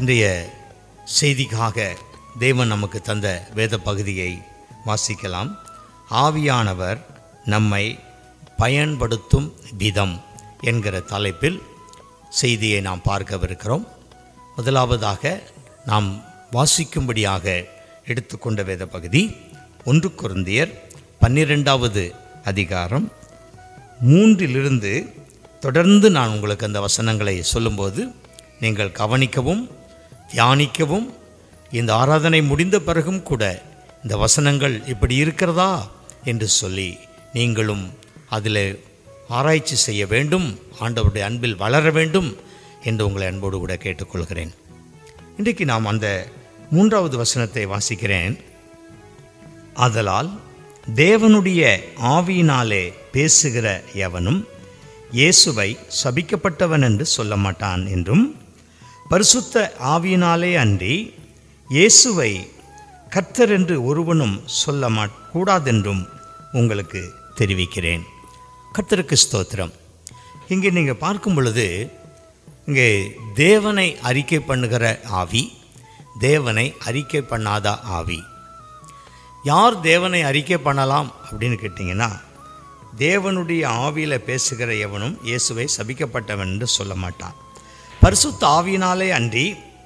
இன்றைய செய்திக்காக தேவன் நமக்கு தந்த வேத பகுதியை வாசிக்கலாம் ஆவியானவர் நம்மை பயன்படுத்தும் விதம் என்கிற தலைப்பில் செய்தியை நாம் பார்க்கவிருக்கிறோம் முதலாவதாக நாம் வாசிக்கும்படியாக எடுத்துக்கொண்ட வேத பகுதி ஒன்று குருந்தியர் பன்னிரெண்டாவது அதிகாரம் மூன்றிலிருந்து தொடர்ந்து நான் உங்களுக்கு அந்த வசனங்களை சொல்லும்போது நீங்கள் கவனிக்கவும் தியானிக்கவும் இந்த ஆராதனை முடிந்த பிறகும் கூட இந்த வசனங்கள் இப்படி இருக்கிறதா என்று சொல்லி நீங்களும் அதில் ஆராய்ச்சி செய்ய வேண்டும் ஆண்டவருடைய அன்பில் வளர வேண்டும் என்று உங்களை அன்போடு கூட கேட்டுக்கொள்கிறேன் இன்றைக்கு நாம் அந்த மூன்றாவது வசனத்தை வாசிக்கிறேன் ஆதலால் தேவனுடைய ஆவியினாலே பேசுகிற எவனும் இயேசுவை சபிக்கப்பட்டவன் என்று சொல்ல மாட்டான் என்றும் பரிசுத்த ஆவியினாலே அன்றி இயேசுவை கர்த்தர் என்று ஒருவனும் சொல்ல மா கூடாதென்றும் உங்களுக்கு தெரிவிக்கிறேன் கர்த்தருக்கு ஸ்தோத்திரம் இங்கே நீங்கள் பார்க்கும் பொழுது இங்கே தேவனை அறிக்கை பண்ணுகிற ஆவி தேவனை அறிக்கை பண்ணாத ஆவி யார் தேவனை அறிக்கை பண்ணலாம் அப்படின்னு கேட்டிங்கன்னா தேவனுடைய ஆவியில் பேசுகிற எவனும் இயேசுவை சபிக்கப்பட்டவன் என்று சொல்ல மாட்டான் பரிசுத்த ஆவியினாலே அன்றி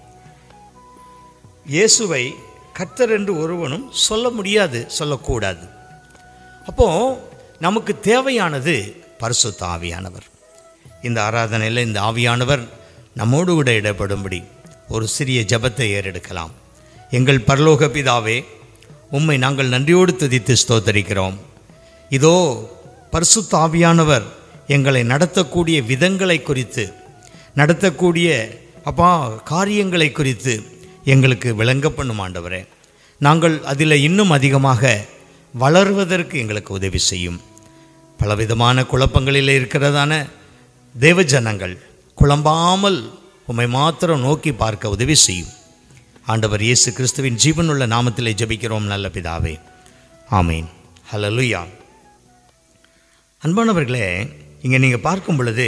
இயேசுவை கர்த்தர் என்று ஒருவனும் சொல்ல முடியாது சொல்லக்கூடாது அப்போ நமக்கு தேவையானது பரிசுத்த ஆவியானவர் இந்த ஆராதனையில் இந்த ஆவியானவர் நம்மோடு கூட இடப்படும்படி ஒரு சிறிய ஜபத்தை ஏறெடுக்கலாம் எங்கள் பரலோக பிதாவே உம்மை நாங்கள் நன்றியோடு துதித்து ஸ்தோத்தரிக்கிறோம் இதோ பரிசுத்த ஆவியானவர் எங்களை நடத்தக்கூடிய விதங்களை குறித்து நடத்தக்கூடிய அப்பா காரியங்களை குறித்து எங்களுக்கு விளங்க பண்ணும் ஆண்டவரே நாங்கள் அதில் இன்னும் அதிகமாக வளருவதற்கு எங்களுக்கு உதவி செய்யும் பலவிதமான குழப்பங்களில் இருக்கிறதான தேவஜனங்கள் குழம்பாமல் உம்மை மாத்திரம் நோக்கி பார்க்க உதவி செய்யும் ஆண்டவர் இயேசு கிறிஸ்துவின் ஜீவனுள்ள நாமத்திலே ஜெபிக்கிறோம் நல்ல பிதாவே ஆமீன் ஹலலுயா அன்பானவர்களே இங்கே நீங்கள் பார்க்கும் பொழுது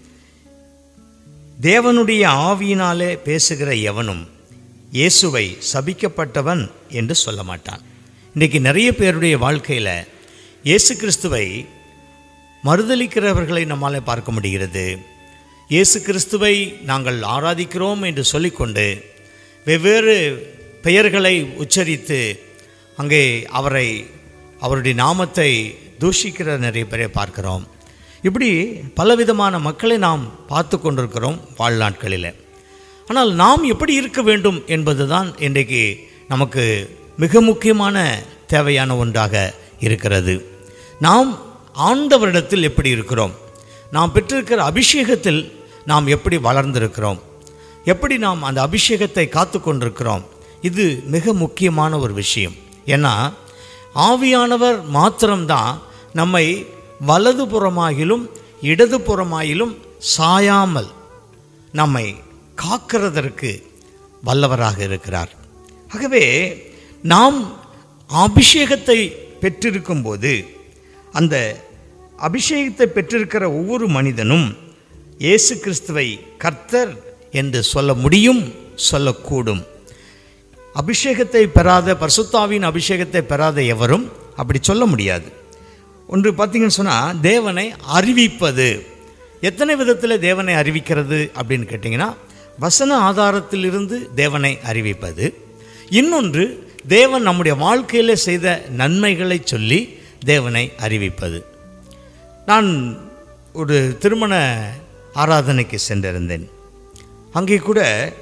தேவனுடைய ஆவியினாலே பேசுகிற எவனும் இயேசுவை சபிக்கப்பட்டவன் என்று சொல்ல மாட்டான் இன்றைக்கி நிறைய பேருடைய வாழ்க்கையில் இயேசு கிறிஸ்துவை மறுதலிக்கிறவர்களை நம்மால் பார்க்க முடிகிறது இயேசு கிறிஸ்துவை நாங்கள் ஆராதிக்கிறோம் என்று சொல்லிக்கொண்டு வெவ்வேறு பெயர்களை உச்சரித்து அங்கே அவரை அவருடைய நாமத்தை தூஷிக்கிற நிறைய பேரை பார்க்கிறோம் இப்படி பலவிதமான மக்களை நாம் பார்த்து கொண்டிருக்கிறோம் வாழ்நாட்களில் ஆனால் நாம் எப்படி இருக்க வேண்டும் என்பதுதான் இன்றைக்கு நமக்கு மிக முக்கியமான தேவையான ஒன்றாக இருக்கிறது நாம் ஆண்டவரிடத்தில் எப்படி இருக்கிறோம் நாம் பெற்றிருக்கிற அபிஷேகத்தில் நாம் எப்படி வளர்ந்திருக்கிறோம் எப்படி நாம் அந்த அபிஷேகத்தை காத்து கொண்டிருக்கிறோம் இது மிக முக்கியமான ஒரு விஷயம் ஏன்னா ஆவியானவர் மாத்திரம்தான் நம்மை வலதுபுறமாகிலும் இடதுபுறமாயிலும் சாயாமல் நம்மை காக்கிறதற்கு வல்லவராக இருக்கிறார் ஆகவே நாம் அபிஷேகத்தை பெற்றிருக்கும்போது அந்த அபிஷேகத்தை பெற்றிருக்கிற ஒவ்வொரு மனிதனும் இயேசு கிறிஸ்துவை கர்த்தர் என்று சொல்ல முடியும் சொல்லக்கூடும் அபிஷேகத்தை பெறாத பரிசுத்தாவின் அபிஷேகத்தை பெறாத எவரும் அப்படி சொல்ல முடியாது ஒன்று பார்த்தீங்கன்னு சொன்னால் தேவனை அறிவிப்பது எத்தனை விதத்தில் தேவனை அறிவிக்கிறது அப்படின்னு கேட்டிங்கன்னா வசன ஆதாரத்திலிருந்து தேவனை அறிவிப்பது இன்னொன்று தேவன் நம்முடைய வாழ்க்கையில் செய்த நன்மைகளை சொல்லி தேவனை அறிவிப்பது நான் ஒரு திருமண ஆராதனைக்கு சென்றிருந்தேன் அங்கே கூட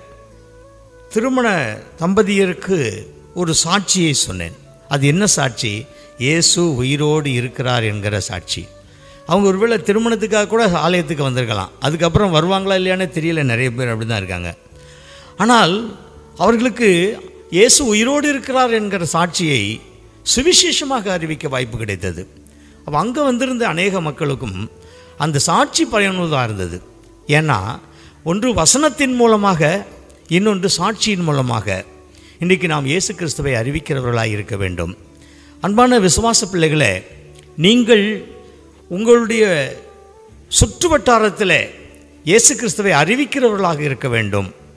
திருமண தம்பதியருக்கு ஒரு சாட்சியை சொன்னேன் அது என்ன சாட்சி இயேசு உயிரோடு இருக்கிறார் என்கிற சாட்சி அவங்க ஒருவேளை திருமணத்துக்காக கூட ஆலயத்துக்கு வந்திருக்கலாம் அதுக்கப்புறம் வருவாங்களா இல்லையானே தெரியல நிறைய பேர் அப்படி தான் இருக்காங்க ஆனால் அவர்களுக்கு இயேசு உயிரோடு இருக்கிறார் என்கிற சாட்சியை சுவிசேஷமாக அறிவிக்க வாய்ப்பு கிடைத்தது அப்போ அங்கே வந்திருந்த அநேக மக்களுக்கும் அந்த சாட்சி பயனுள்ளதாக இருந்தது ஏன்னா ஒன்று வசனத்தின் மூலமாக இன்னொன்று சாட்சியின் மூலமாக இன்றைக்கு நாம் இயேசு கிறிஸ்துவை அறிவிக்கிறவர்களாக இருக்க வேண்டும் அன்பான விசுவாச பிள்ளைகளே நீங்கள் உங்களுடைய சுற்று வட்டாரத்தில் இயேசு கிறிஸ்துவை அறிவிக்கிறவர்களாக இருக்க வேண்டும்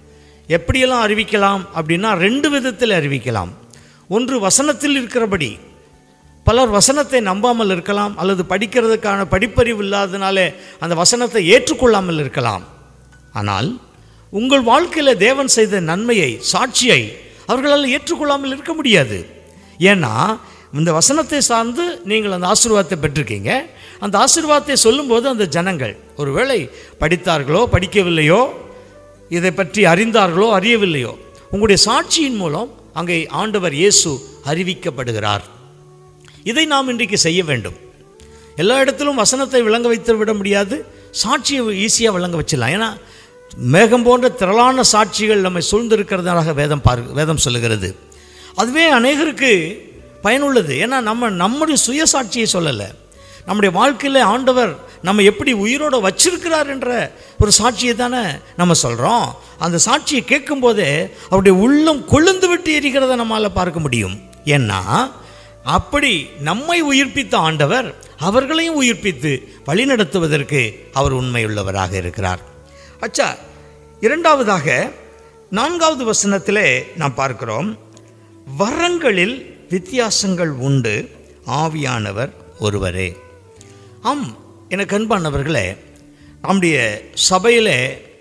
எப்படியெல்லாம் அறிவிக்கலாம் அப்படின்னா ரெண்டு விதத்தில் அறிவிக்கலாம் ஒன்று வசனத்தில் இருக்கிறபடி பலர் வசனத்தை நம்பாமல் இருக்கலாம் அல்லது படிக்கிறதுக்கான படிப்பறிவு இல்லாதனாலே அந்த வசனத்தை ஏற்றுக்கொள்ளாமல் இருக்கலாம் ஆனால் உங்கள் வாழ்க்கையில் தேவன் செய்த நன்மையை சாட்சியை அவர்களால் ஏற்றுக்கொள்ளாமல் இருக்க முடியாது ஏன்னா இந்த வசனத்தை சார்ந்து நீங்கள் அந்த ஆசீர்வாதத்தை பெற்றிருக்கீங்க அந்த ஆசீர்வாதத்தை சொல்லும்போது அந்த ஜனங்கள் ஒருவேளை படித்தார்களோ படிக்கவில்லையோ இதை பற்றி அறிந்தார்களோ அறியவில்லையோ உங்களுடைய சாட்சியின் மூலம் அங்கே ஆண்டவர் இயேசு அறிவிக்கப்படுகிறார் இதை நாம் இன்றைக்கு செய்ய வேண்டும் எல்லா இடத்திலும் வசனத்தை விளங்க வைத்து விட முடியாது சாட்சியை ஈஸியாக விளங்க வச்சிடலாம் ஏன்னா மேகம் போன்ற திரளான சாட்சிகள் நம்மை சூழ்ந்திருக்கிறதாக வேதம் பார் வேதம் சொல்லுகிறது அதுவே அநேகருக்கு பயனுள்ளது ஏன்னா நம்ம நம்முடைய சுயசாட்சியை சொல்லலை நம்முடைய வாழ்க்கையில் ஆண்டவர் நம்ம எப்படி உயிரோடு வச்சிருக்கிறார் என்ற ஒரு சாட்சியை தானே நம்ம சொல்கிறோம் அந்த சாட்சியை கேட்கும்போதே அவருடைய உள்ளம் கொழுந்து விட்டு எரிகிறத நம்மால் பார்க்க முடியும் ஏன்னா அப்படி நம்மை உயிர்ப்பித்த ஆண்டவர் அவர்களையும் உயிர்ப்பித்து வழிநடத்துவதற்கு அவர் உண்மையுள்ளவராக இருக்கிறார் அச்சா இரண்டாவதாக நான்காவது வசனத்திலே நாம் பார்க்கிறோம் வரங்களில் வித்தியாசங்கள் உண்டு ஆவியானவர் ஒருவரே ஆம் எனக்கு அன்பானவர்களே நம்முடைய சபையிலே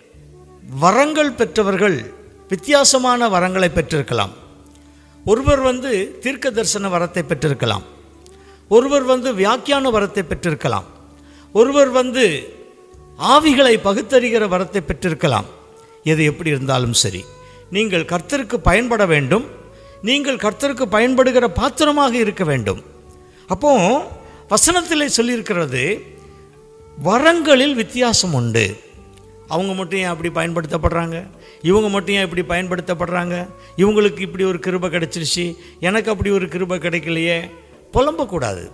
வரங்கள் பெற்றவர்கள் வித்தியாசமான வரங்களை பெற்றிருக்கலாம் ஒருவர் வந்து தீர்க்க தரிசன வரத்தை பெற்றிருக்கலாம் ஒருவர் வந்து வியாக்கியான வரத்தை பெற்றிருக்கலாம் ஒருவர் வந்து ஆவிகளை பகுத்தறிகிற வரத்தை பெற்றிருக்கலாம் எது எப்படி இருந்தாலும் சரி நீங்கள் கர்த்தருக்கு பயன்பட வேண்டும் நீங்கள் கர்த்தருக்கு பயன்படுகிற பாத்திரமாக இருக்க வேண்டும் அப்போ வசனத்தில் சொல்லியிருக்கிறது வரங்களில் வித்தியாசம் உண்டு அவங்க மட்டும் ஏன் அப்படி பயன்படுத்தப்படுறாங்க இவங்க மட்டும் ஏன் இப்படி பயன்படுத்தப்படுறாங்க இவங்களுக்கு இப்படி ஒரு கிருபை கிடைச்சிருச்சு எனக்கு அப்படி ஒரு கிருபை கிடைக்கலையே புலம்பக்கூடாது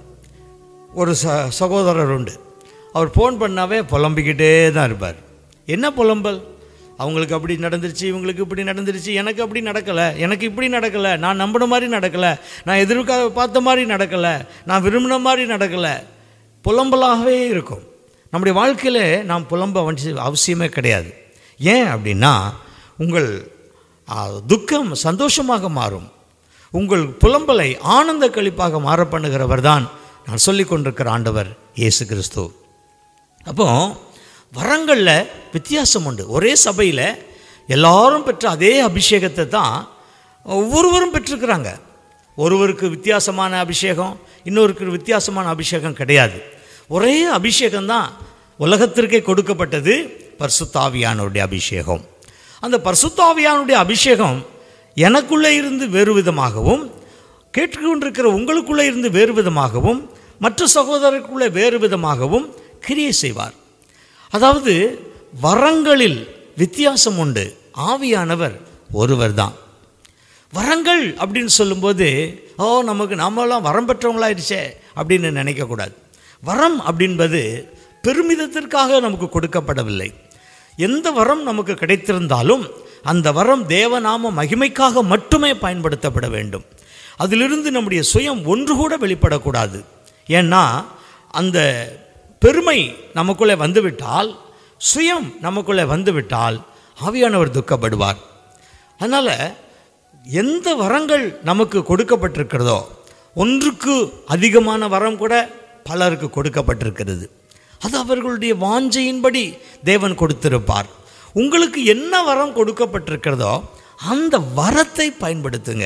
ஒரு ச சகோதரர் உண்டு அவர் ஃபோன் பண்ணாவே புலம்பிக்கிட்டே தான் இருப்பார் என்ன புலம்பல் அவங்களுக்கு அப்படி நடந்துருச்சு இவங்களுக்கு இப்படி நடந்துருச்சு எனக்கு அப்படி நடக்கலை எனக்கு இப்படி நடக்கலை நான் நம்பின மாதிரி நடக்கலை நான் எதிர்க்க பார்த்த மாதிரி நடக்கலை நான் விரும்பின மாதிரி நடக்கலை புலம்பலாகவே இருக்கும் நம்முடைய வாழ்க்கையில் நாம் புலம்ப அவசி அவசியமே கிடையாது ஏன் அப்படின்னா உங்கள் ஆ, துக்கம் சந்தோஷமாக மாறும் உங்கள் புலம்பலை ஆனந்த கழிப்பாக மாற பண்ணுகிறவர் தான் நான் சொல்லிக் கொண்டிருக்கிற ஆண்டவர் இயேசு கிறிஸ்து அப்போ வரங்களில் வித்தியாசம் உண்டு ஒரே சபையில் எல்லாரும் பெற்ற அதே அபிஷேகத்தை தான் ஒவ்வொருவரும் பெற்றிருக்கிறாங்க ஒருவருக்கு வித்தியாசமான அபிஷேகம் இன்னொருக்கு வித்தியாசமான அபிஷேகம் கிடையாது ஒரே அபிஷேகம் தான் உலகத்திற்கே கொடுக்கப்பட்டது பரிசுத்தாவியானுடைய அபிஷேகம் அந்த பரிசுத்தாவியானுடைய அபிஷேகம் எனக்குள்ளே இருந்து வேறு விதமாகவும் கேட்டுக்கொண்டிருக்கிற உங்களுக்குள்ளே இருந்து வேறு விதமாகவும் மற்ற சகோதரருக்குள்ளே வேறு விதமாகவும் கிரியை செய்வார் அதாவது வரங்களில் வித்தியாசம் உண்டு ஆவியானவர் ஒருவர் தான் வரங்கள் அப்படின்னு சொல்லும்போது ஓ நமக்கு நாமெல்லாம் வரம் பெற்றவங்களாயிடுச்சே அப்படின்னு நினைக்கக்கூடாது வரம் அப்படின்பது பெருமிதத்திற்காக நமக்கு கொடுக்கப்படவில்லை எந்த வரம் நமக்கு கிடைத்திருந்தாலும் அந்த வரம் தேவநாம மகிமைக்காக மட்டுமே பயன்படுத்தப்பட வேண்டும் அதிலிருந்து நம்முடைய சுயம் ஒன்று கூட வெளிப்படக்கூடாது ஏன்னா அந்த பெருமை நமக்குள்ளே வந்துவிட்டால் சுயம் நமக்குள்ளே வந்துவிட்டால் ஆவியானவர் துக்கப்படுவார் அதனால் எந்த வரங்கள் நமக்கு கொடுக்கப்பட்டிருக்கிறதோ ஒன்றுக்கு அதிகமான வரம் கூட பலருக்கு கொடுக்கப்பட்டிருக்கிறது அது அவர்களுடைய வாஞ்சையின்படி தேவன் கொடுத்திருப்பார் உங்களுக்கு என்ன வரம் கொடுக்கப்பட்டிருக்கிறதோ அந்த வரத்தை பயன்படுத்துங்க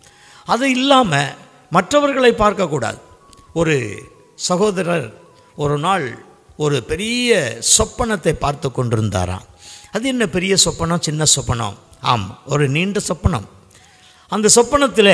அது இல்லாமல் மற்றவர்களை பார்க்கக்கூடாது ஒரு சகோதரர் ஒரு நாள் ஒரு பெரிய சொப்பனத்தை பார்த்து கொண்டிருந்தாராம் அது என்ன பெரிய சொப்பனம் சின்ன சொப்பனம் ஆம் ஒரு நீண்ட சொப்பனம் அந்த சொப்பனத்தில்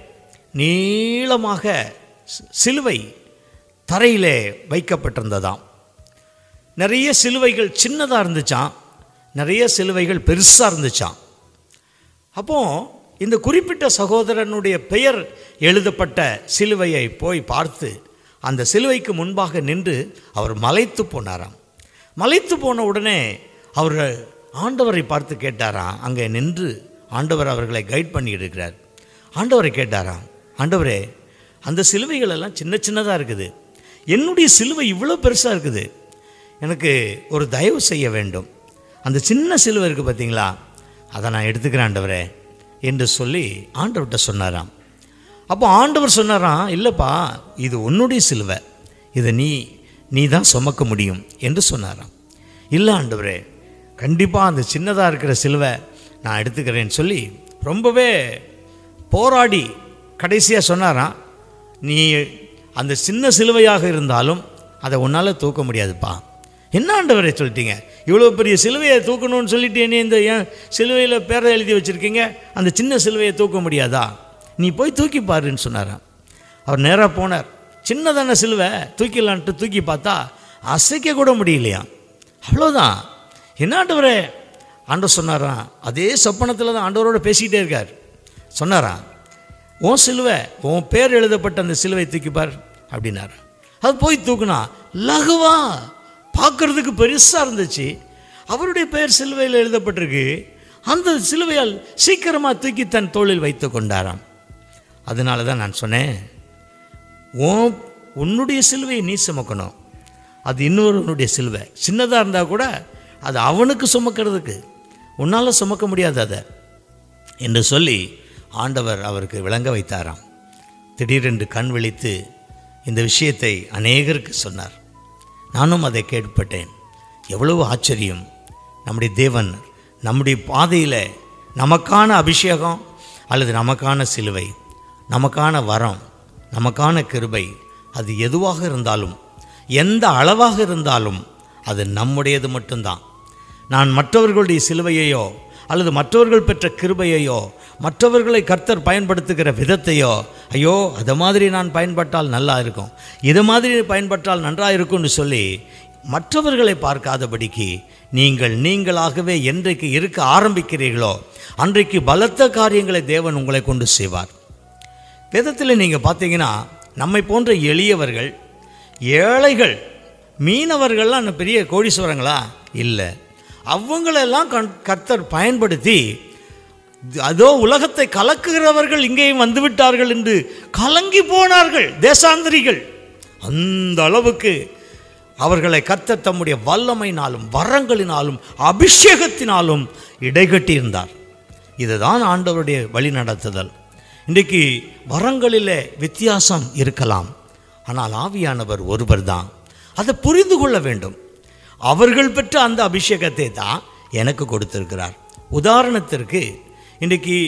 நீளமாக சி- சிலுவை தரையிலே வைக்கப்பட்டிருந்ததாம் நிறைய சிலுவைகள் சின்னதாக இருந்துச்சாம் நிறைய சிலுவைகள் பெருசாக இருந்துச்சாம் அப்போ இந்த குறிப்பிட்ட சகோதரனுடைய பெயர் எழுதப்பட்ட சிலுவையை போய் பார்த்து அந்த சிலுவைக்கு முன்பாக நின்று அவர் மலைத்து போனாராம் மலைத்து போன உடனே அவர் ஆண்டவரை பார்த்து கேட்டாராம் அங்கே நின்று ஆண்டவர் அவர்களை கைட் பண்ணிட்டு இருக்கிறார் ஆண்டவரை கேட்டாராம் ஆண்டவரே அந்த சிலுவைகள் எல்லாம் சின்ன சின்னதாக இருக்குது என்னுடைய சிலுவை இவ்வளோ பெருசாக இருக்குது எனக்கு ஒரு தயவு செய்ய வேண்டும் அந்த சின்ன சிலுவை இருக்குது பார்த்தீங்களா அதை நான் எடுத்துக்கிறேன் ஆண்டவரே என்று சொல்லி ஆண்டவர்கிட்ட சொன்னாராம் அப்போ ஆண்டவர் சொன்னாராம் இல்லைப்பா இது உன்னுடைய சிலுவை இதை நீ நீ தான் சுமக்க முடியும் என்று சொன்னாராம் இல்லை ஆண்டவரே கண்டிப்பாக அந்த சின்னதாக இருக்கிற சிலுவை நான் எடுத்துக்கிறேன்னு சொல்லி ரொம்பவே போராடி கடைசியாக சொன்னாராம் நீ அந்த சின்ன சிலுவையாக இருந்தாலும் அதை உன்னால் தூக்க முடியாதுப்பா என்ன ஆண்டவரே சொல்லிட்டீங்க இவ்வளோ பெரிய சிலுவையை தூக்கணும்னு சொல்லிட்டு என்ன இந்த ஏன் சிலுவையில் பேரை எழுதி வச்சுருக்கீங்க அந்த சின்ன சிலுவையை தூக்க முடியாதா நீ போய் தூக்கி பாருன்னு சொன்னாராம் அவர் நேராக போனார் சின்னதான சிலுவை தூக்கிடலான்ட்டு தூக்கி பார்த்தா அசைக்க கூட முடியலையா அவ்வளோதான் என்ன ஆண்டவரே ஆண்டவர் சொன்னாராம் அதே சொப்பனத்தில் தான் ஆண்டவரோட பேசிக்கிட்டே இருக்கார் சொன்னாராம் உன் சிலுவை உன் பேர் எழுதப்பட்ட அந்த சிலுவை தூக்கிப்பார் அப்படின்னாரு அது போய் தூக்குனா லகுவா பார்க்கறதுக்கு பெருசாக இருந்துச்சு அவருடைய பெயர் சிலுவையில் எழுதப்பட்டிருக்கு அந்த சிலுவையால் சீக்கிரமாக தூக்கி தன் தோளில் வைத்து கொண்டாராம் அதனால தான் நான் சொன்னேன் உன் உன்னுடைய சிலுவையை நீ சுமக்கணும் அது இன்னொருவனுடைய சிலுவை சின்னதாக இருந்தால் கூட அது அவனுக்கு சுமக்கிறதுக்கு உன்னால் சுமக்க முடியாது அதை என்று சொல்லி ஆண்டவர் அவருக்கு விளங்க வைத்தாராம் திடீரென்று கண் விழித்து இந்த விஷயத்தை அநேகருக்கு சொன்னார் நானும் அதை கேட்பட்டேன் எவ்வளவு ஆச்சரியம் நம்முடைய தேவன் நம்முடைய பாதையில் நமக்கான அபிஷேகம் அல்லது நமக்கான சிலுவை நமக்கான வரம் நமக்கான கிருபை அது எதுவாக இருந்தாலும் எந்த அளவாக இருந்தாலும் அது நம்முடையது மட்டும்தான் நான் மற்றவர்களுடைய சிலுவையையோ அல்லது மற்றவர்கள் பெற்ற கிருபையையோ மற்றவர்களை கர்த்தர் பயன்படுத்துகிற விதத்தையோ ஐயோ அதை மாதிரி நான் பயன்பட்டால் நல்லா இருக்கும் இது மாதிரி பயன்பட்டால் நன்றாக இருக்கும்னு சொல்லி மற்றவர்களை பார்க்காதபடிக்கு நீங்கள் நீங்களாகவே என்றைக்கு இருக்க ஆரம்பிக்கிறீர்களோ அன்றைக்கு பலத்த காரியங்களை தேவன் உங்களை கொண்டு செய்வார் வேதத்தில் நீங்கள் பார்த்தீங்கன்னா நம்மை போன்ற எளியவர்கள் ஏழைகள் மீனவர்கள்லாம் இன்னும் பெரிய கோடீஸ்வரங்களா இல்லை அவங்களெல்லாம் கண் கர்த்தர் பயன்படுத்தி அதோ உலகத்தை கலக்குகிறவர்கள் இங்கேயும் வந்துவிட்டார்கள் என்று கலங்கி போனார்கள் தேசாந்திரிகள் அந்த அளவுக்கு அவர்களை கர்த்தர் தம்முடைய வல்லமையினாலும் வரங்களினாலும் அபிஷேகத்தினாலும் இடைகட்டியிருந்தார் இதுதான் ஆண்டவருடைய வழி நடத்துதல் இன்றைக்கு வரங்களிலே வித்தியாசம் இருக்கலாம் ஆனால் ஆவியானவர் ஒருவர் தான் அதை புரிந்து கொள்ள வேண்டும் அவர்கள் பெற்ற அந்த அபிஷேகத்தை தான் எனக்கு கொடுத்திருக்கிறார் உதாரணத்திற்கு இன்றைக்கி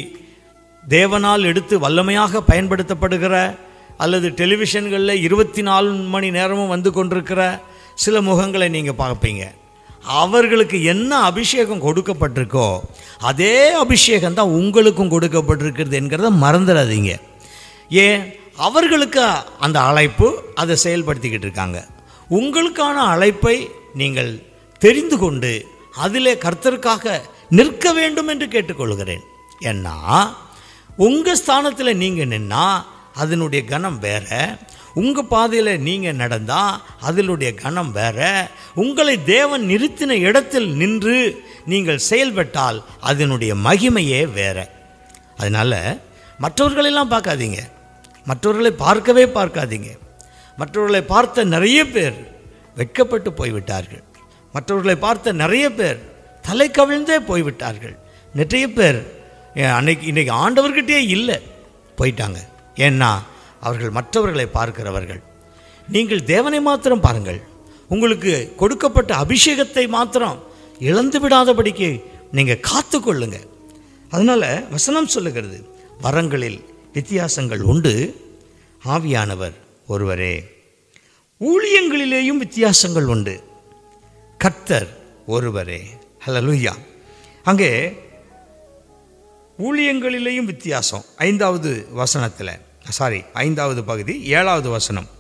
தேவனால் எடுத்து வல்லமையாக பயன்படுத்தப்படுகிற அல்லது டெலிவிஷன்களில் இருபத்தி நாலு மணி நேரமும் வந்து கொண்டிருக்கிற சில முகங்களை நீங்கள் பார்ப்பீங்க அவர்களுக்கு என்ன அபிஷேகம் கொடுக்கப்பட்டிருக்கோ அதே அபிஷேகம் தான் உங்களுக்கும் கொடுக்கப்பட்டிருக்கிறது என்கிறத மறந்துடாதீங்க ஏன் அவர்களுக்கு அந்த அழைப்பு அதை செயல்படுத்திக்கிட்டு இருக்காங்க உங்களுக்கான அழைப்பை நீங்கள் தெரிந்து கொண்டு அதிலே கர்த்தருக்காக நிற்க வேண்டும் என்று கேட்டுக்கொள்கிறேன் ஏன்னா உங்கள் ஸ்தானத்தில் நீங்கள் நின்னா அதனுடைய கணம் வேற உங்கள் பாதையில் நீங்கள் நடந்தால் அதனுடைய கணம் வேற உங்களை தேவன் நிறுத்தின இடத்தில் நின்று நீங்கள் செயல்பட்டால் அதனுடைய மகிமையே வேற அதனால் மற்றவர்களெல்லாம் பார்க்காதீங்க மற்றவர்களை பார்க்கவே பார்க்காதீங்க மற்றவர்களை பார்த்த நிறைய பேர் வெட்கப்பட்டு போய்விட்டார்கள் மற்றவர்களை பார்த்த நிறைய பேர் தலை கவிழ்ந்தே போய்விட்டார்கள் நிறைய பேர் ஏன் அன்னைக்கு இன்றைக்கி ஆண்டவர்கிட்டயே இல்லை போயிட்டாங்க ஏன்னா அவர்கள் மற்றவர்களை பார்க்கிறவர்கள் நீங்கள் தேவனை மாத்திரம் பாருங்கள் உங்களுக்கு கொடுக்கப்பட்ட அபிஷேகத்தை மாத்திரம் இழந்து விடாதபடிக்கு நீங்கள் காத்து கொள்ளுங்க அதனால் வசனம் சொல்லுகிறது வரங்களில் வித்தியாசங்கள் உண்டு ஆவியானவர் ஒருவரே ஊழியங்களிலேயும் வித்தியாசங்கள் உண்டு கர்த்தர் ஒருவரே ஹலலுயா அங்கே ஊழியங்களிலேயும் வித்தியாசம் ஐந்தாவது வசனத்தில் சாரி ஐந்தாவது பகுதி ஏழாவது வசனம்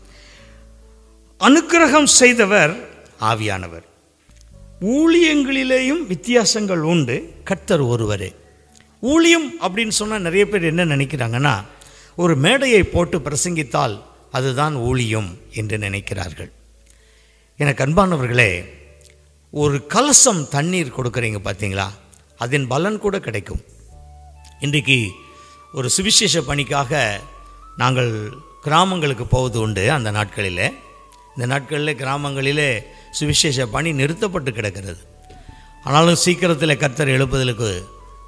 அனுக்கிரகம் செய்தவர் ஆவியானவர் ஊழியங்களிலேயும் வித்தியாசங்கள் உண்டு கர்த்தர் ஒருவரே ஊழியம் அப்படின்னு சொன்னால் நிறைய பேர் என்ன நினைக்கிறாங்கன்னா ஒரு மேடையை போட்டு பிரசங்கித்தால் அதுதான் ஊழியம் என்று நினைக்கிறார்கள் எனக்கு அன்பானவர்களே ஒரு கலசம் தண்ணீர் கொடுக்குறீங்க பார்த்தீங்களா அதன் பலன் கூட கிடைக்கும் இன்றைக்கு ஒரு சுவிசேஷ பணிக்காக நாங்கள் கிராமங்களுக்கு போவது உண்டு அந்த நாட்களில் இந்த நாட்களில் கிராமங்களிலே சுவிசேஷ பணி நிறுத்தப்பட்டு கிடக்கிறது ஆனாலும் சீக்கிரத்தில் கர்த்தர் எழுப்புதலுக்கு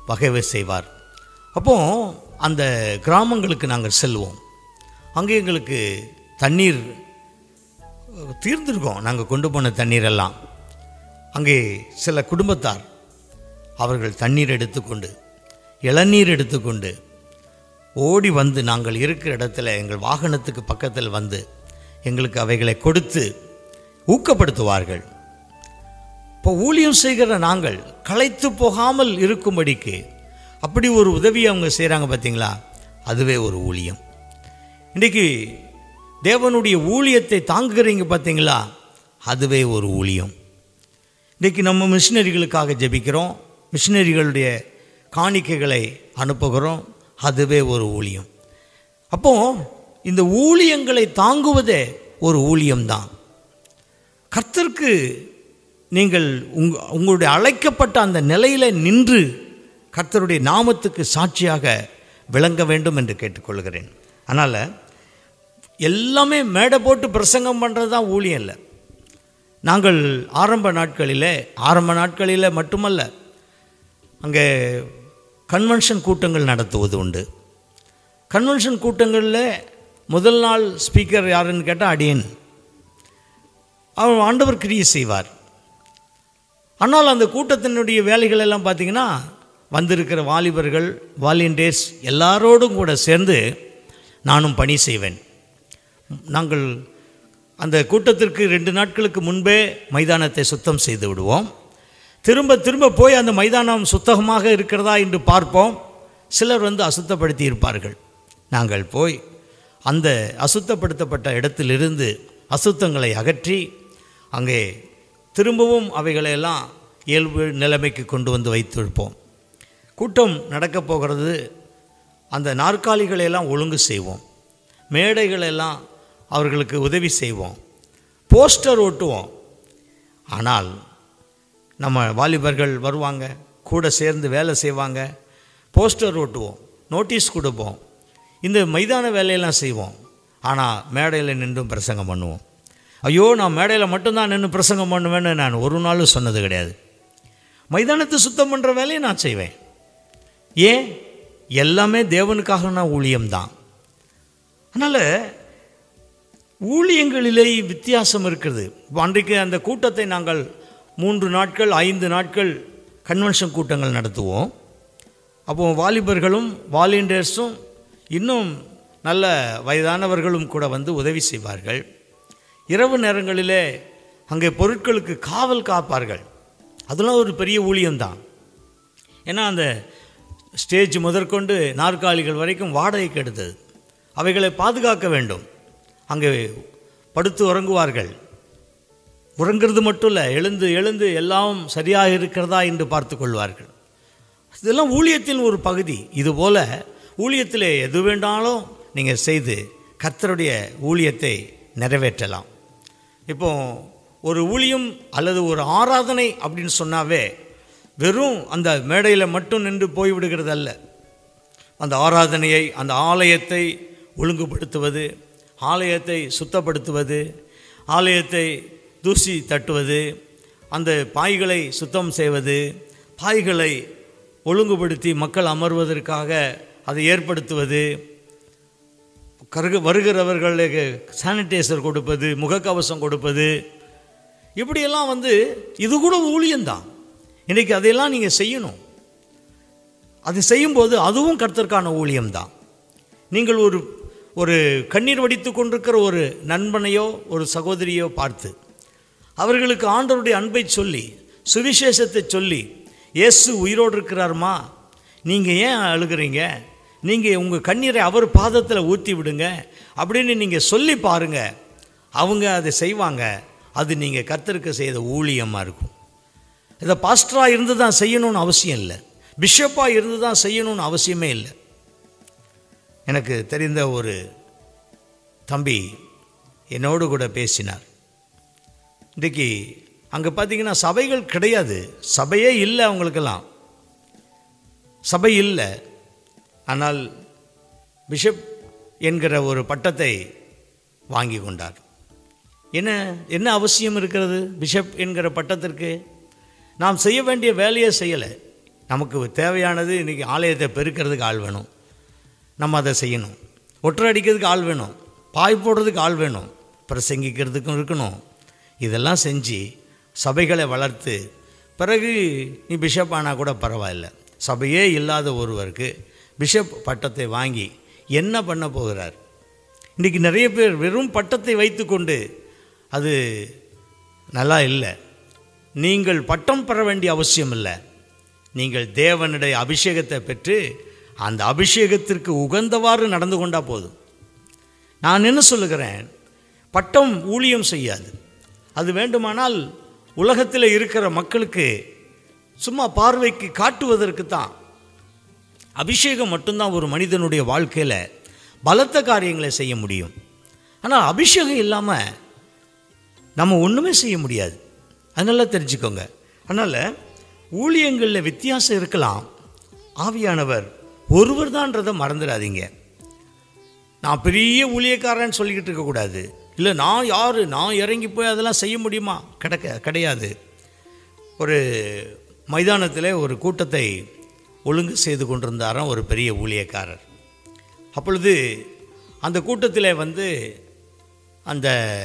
வகை செய்வார் அப்போ அந்த கிராமங்களுக்கு நாங்கள் செல்வோம் அங்கே எங்களுக்கு தண்ணீர் அஹ், தீர்ந்திருக்கோம் நாங்கள் கொண்டு போன தண்ணீரெல்லாம் அங்கே சில குடும்பத்தார் அவர்கள் தண்ணீர் எடுத்துக்கொண்டு இளநீர் எடுத்துக்கொண்டு ஓடி வந்து நாங்கள் இருக்கிற இடத்துல எங்கள் வாகனத்துக்கு பக்கத்தில் வந்து எங்களுக்கு அவைகளை கொடுத்து ஊக்கப்படுத்துவார்கள் இப்போ ஊழியம் செய்கிற நாங்கள் களைத்து போகாமல் இருக்கும்படிக்கு அப்படி ஒரு உதவி அவங்க செய்கிறாங்க பார்த்தீங்களா அதுவே ஒரு ஊழியம் இன்றைக்கி தேவனுடைய ஊழியத்தை தாங்குகிறீங்க பார்த்தீங்களா அதுவே ஒரு ஊழியம் இன்றைக்கி நம்ம மிஷினரிகளுக்காக ஜெபிக்கிறோம் மிஷினரிகளுடைய காணிக்கைகளை அனுப்புகிறோம் அதுவே ஒரு ஊழியம் அப்போ இந்த ஊழியங்களை தாங்குவதே ஒரு ஊழியம்தான் கர்த்தருக்கு நீங்கள் உங் உங்களுடைய அழைக்கப்பட்ட அந்த நிலையில் நின்று கர்த்தருடைய நாமத்துக்கு சாட்சியாக விளங்க வேண்டும் என்று கேட்டுக்கொள்கிறேன் அதனால் எல்லாமே மேடை போட்டு பிரசங்கம் பண்ணுறது தான் ஊழியம் இல்லை நாங்கள் ஆரம்ப நாட்களிலே ஆரம்ப நாட்களில் மட்டுமல்ல அங்கே கன்வென்ஷன் கூட்டங்கள் நடத்துவது உண்டு கன்வென்ஷன் கூட்டங்களில் முதல் நாள் ஸ்பீக்கர் யாருன்னு கேட்டால் அடியன் அவர் ஆண்டவர் கிரியை செய்வார் ஆனால் அந்த கூட்டத்தினுடைய வேலைகள் எல்லாம் பார்த்தீங்கன்னா வந்திருக்கிற வாலிபர்கள் வாலியண்டியர்ஸ் எல்லாரோடும் கூட சேர்ந்து நானும் பணி செய்வேன் நாங்கள் அந்த கூட்டத்திற்கு ரெண்டு நாட்களுக்கு முன்பே மைதானத்தை சுத்தம் செய்து விடுவோம் திரும்ப திரும்ப போய் அந்த மைதானம் சுத்தமாக இருக்கிறதா என்று பார்ப்போம் சிலர் வந்து அசுத்தப்படுத்தி இருப்பார்கள் நாங்கள் போய் அந்த அசுத்தப்படுத்தப்பட்ட இடத்திலிருந்து அசுத்தங்களை அகற்றி அங்கே திரும்பவும் அவைகளையெல்லாம் இயல்பு நிலைமைக்கு கொண்டு வந்து வைத்திருப்போம் கூட்டம் நடக்கப் போகிறது அந்த நாற்காலிகளை எல்லாம் ஒழுங்கு செய்வோம் மேடைகளெல்லாம் அவர்களுக்கு உதவி செய்வோம் போஸ்டர் ஒட்டுவோம் ஆனால் நம்ம வாலிபர்கள் வருவாங்க கூட சேர்ந்து வேலை செய்வாங்க போஸ்டர் ஒட்டுவோம் நோட்டீஸ் கொடுப்போம் இந்த மைதான வேலையெல்லாம் செய்வோம் ஆனால் மேடையில் நின்றும் பிரசங்கம் பண்ணுவோம் ஐயோ நான் மேடையில் மட்டும்தான் நின்று பிரசங்கம் பண்ணுவேன்னு நான் ஒரு நாளும் சொன்னது கிடையாது மைதானத்தை சுத்தம் பண்ணுற வேலையை நான் செய்வேன் ஏன் எல்லாமே தேவனுக்காக நான் ஊழியம்தான் அதனால் ஊழியங்களிலே வித்தியாசம் இருக்கிறது இப்போ அன்றைக்கு அந்த கூட்டத்தை நாங்கள் மூன்று நாட்கள் ஐந்து நாட்கள் கன்வென்ஷன் கூட்டங்கள் நடத்துவோம் அப்போ வாலிபர்களும் வாலண்டியர்ஸும் இன்னும் நல்ல வயதானவர்களும் கூட வந்து உதவி செய்வார்கள் இரவு நேரங்களிலே அங்கே பொருட்களுக்கு காவல் காப்பார்கள் அதெல்லாம் ஒரு பெரிய ஊழியம்தான் ஏன்னா அந்த ஸ்டேஜ் முதற்கொண்டு நாற்காலிகள் வரைக்கும் வாடகைக்கு எடுத்தது அவைகளை பாதுகாக்க வேண்டும் அங்கே படுத்து உறங்குவார்கள் உறங்குறது மட்டும் இல்லை எழுந்து எழுந்து எல்லாம் சரியாக இருக்கிறதா என்று பார்த்து கொள்வார்கள் இதெல்லாம் ஊழியத்தின் ஒரு பகுதி இதுபோல் ஊழியத்தில் எது வேண்டாலும் நீங்கள் செய்து கர்த்தருடைய ஊழியத்தை நிறைவேற்றலாம் இப்போ ஒரு ஊழியம் அல்லது ஒரு ஆராதனை அப்படின்னு சொன்னாவே வெறும் அந்த மேடையில் மட்டும் நின்று போய்விடுகிறது அல்ல அந்த ஆராதனையை அந்த ஆலயத்தை ஒழுங்குபடுத்துவது ஆலயத்தை சுத்தப்படுத்துவது ஆலயத்தை தூசி தட்டுவது அந்த பாய்களை சுத்தம் செய்வது பாய்களை ஒழுங்குபடுத்தி மக்கள் அமர்வதற்காக அதை ஏற்படுத்துவது கருக வருகிறவர்களுக்கு சானிடைசர் கொடுப்பது முகக்கவசம் கொடுப்பது இப்படியெல்லாம் வந்து இது கூட ஊழியம்தான் இன்றைக்கி அதையெல்லாம் நீங்கள் செய்யணும் அது செய்யும்போது அதுவும் கர்த்தருக்கான ஊழியம்தான் நீங்கள் ஒரு ஒரு கண்ணீர் வடித்து கொண்டிருக்கிற ஒரு நண்பனையோ ஒரு சகோதரியோ பார்த்து அவர்களுக்கு ஆண்டவருடைய அன்பை சொல்லி சுவிசேஷத்தை சொல்லி இயேசு உயிரோடு இருக்கிறாருமா நீங்கள் ஏன் அழுகிறீங்க நீங்கள் உங்கள் கண்ணீரை அவர் பாதத்தில் ஊற்றி விடுங்க அப்படின்னு நீங்கள் சொல்லி பாருங்கள் அவங்க அதை செய்வாங்க அது நீங்கள் கர்த்தருக்கு செய்த ஊழியமாக இருக்கும் இதை பாஸ்டராக இருந்து தான் செய்யணும்னு அவசியம் இல்லை பிஷப்பாக இருந்து தான் செய்யணும்னு அவசியமே இல்லை எனக்கு தெரிந்த ஒரு தம்பி என்னோடு கூட பேசினார் இன்றைக்கி அங்கே பார்த்தீங்கன்னா சபைகள் கிடையாது சபையே இல்லை அவங்களுக்கெல்லாம் சபை இல்லை ஆனால் பிஷப் என்கிற ஒரு பட்டத்தை வாங்கி கொண்டார் என்ன என்ன அவசியம் இருக்கிறது பிஷப் என்கிற பட்டத்திற்கு நாம் செய்ய வேண்டிய வேலையை செய்யலை நமக்கு தேவையானது இன்றைக்கி ஆலயத்தை பெருக்கிறதுக்கு ஆள் வேணும் நம்ம அதை செய்யணும் ஒற்றை அடிக்கிறதுக்கு ஆள் வேணும் பாய் போடுறதுக்கு ஆள் வேணும் பிரசங்கிக்கிறதுக்கும் இருக்கணும் இதெல்லாம் செஞ்சு சபைகளை வளர்த்து பிறகு நீ பிஷப் ஆனால் கூட பரவாயில்ல சபையே இல்லாத ஒருவருக்கு பிஷப் பட்டத்தை வாங்கி என்ன பண்ண போகிறார் இன்றைக்கி நிறைய பேர் வெறும் பட்டத்தை வைத்துக்கொண்டு அது நல்லா இல்லை நீங்கள் பட்டம் பெற வேண்டிய அவசியம் இல்லை நீங்கள் தேவனுடைய அபிஷேகத்தை பெற்று அந்த அபிஷேகத்திற்கு உகந்தவாறு நடந்து கொண்டா போதும் நான் என்ன சொல்லுகிறேன் பட்டம் ஊழியம் செய்யாது அது வேண்டுமானால் உலகத்தில் இருக்கிற மக்களுக்கு சும்மா பார்வைக்கு காட்டுவதற்கு தான் அபிஷேகம் மட்டும்தான் ஒரு மனிதனுடைய வாழ்க்கையில் பலத்த காரியங்களை செய்ய முடியும் ஆனால் அபிஷேகம் இல்லாமல் நம்ம ஒன்றுமே செய்ய முடியாது அதனால் தெரிஞ்சுக்கோங்க அதனால் ஊழியங்களில் வித்தியாசம் இருக்கலாம் ஆவியானவர் ஒருவர் தான்றதை மறந்துடாதீங்க நான் பெரிய ஊழியக்காரன் சொல்லிக்கிட்டு இருக்கக்கூடாது இல்லை நான் யார் நான் இறங்கி போய் அதெல்லாம் செய்ய முடியுமா கிடைக்க கிடையாது ஒரு மைதானத்தில் ஒரு கூட்டத்தை ஒழுங்கு செய்து கொண்டிருந்தாராம் ஒரு பெரிய ஊழியக்காரர் அப்பொழுது அந்த கூட்டத்தில் வந்து அந்த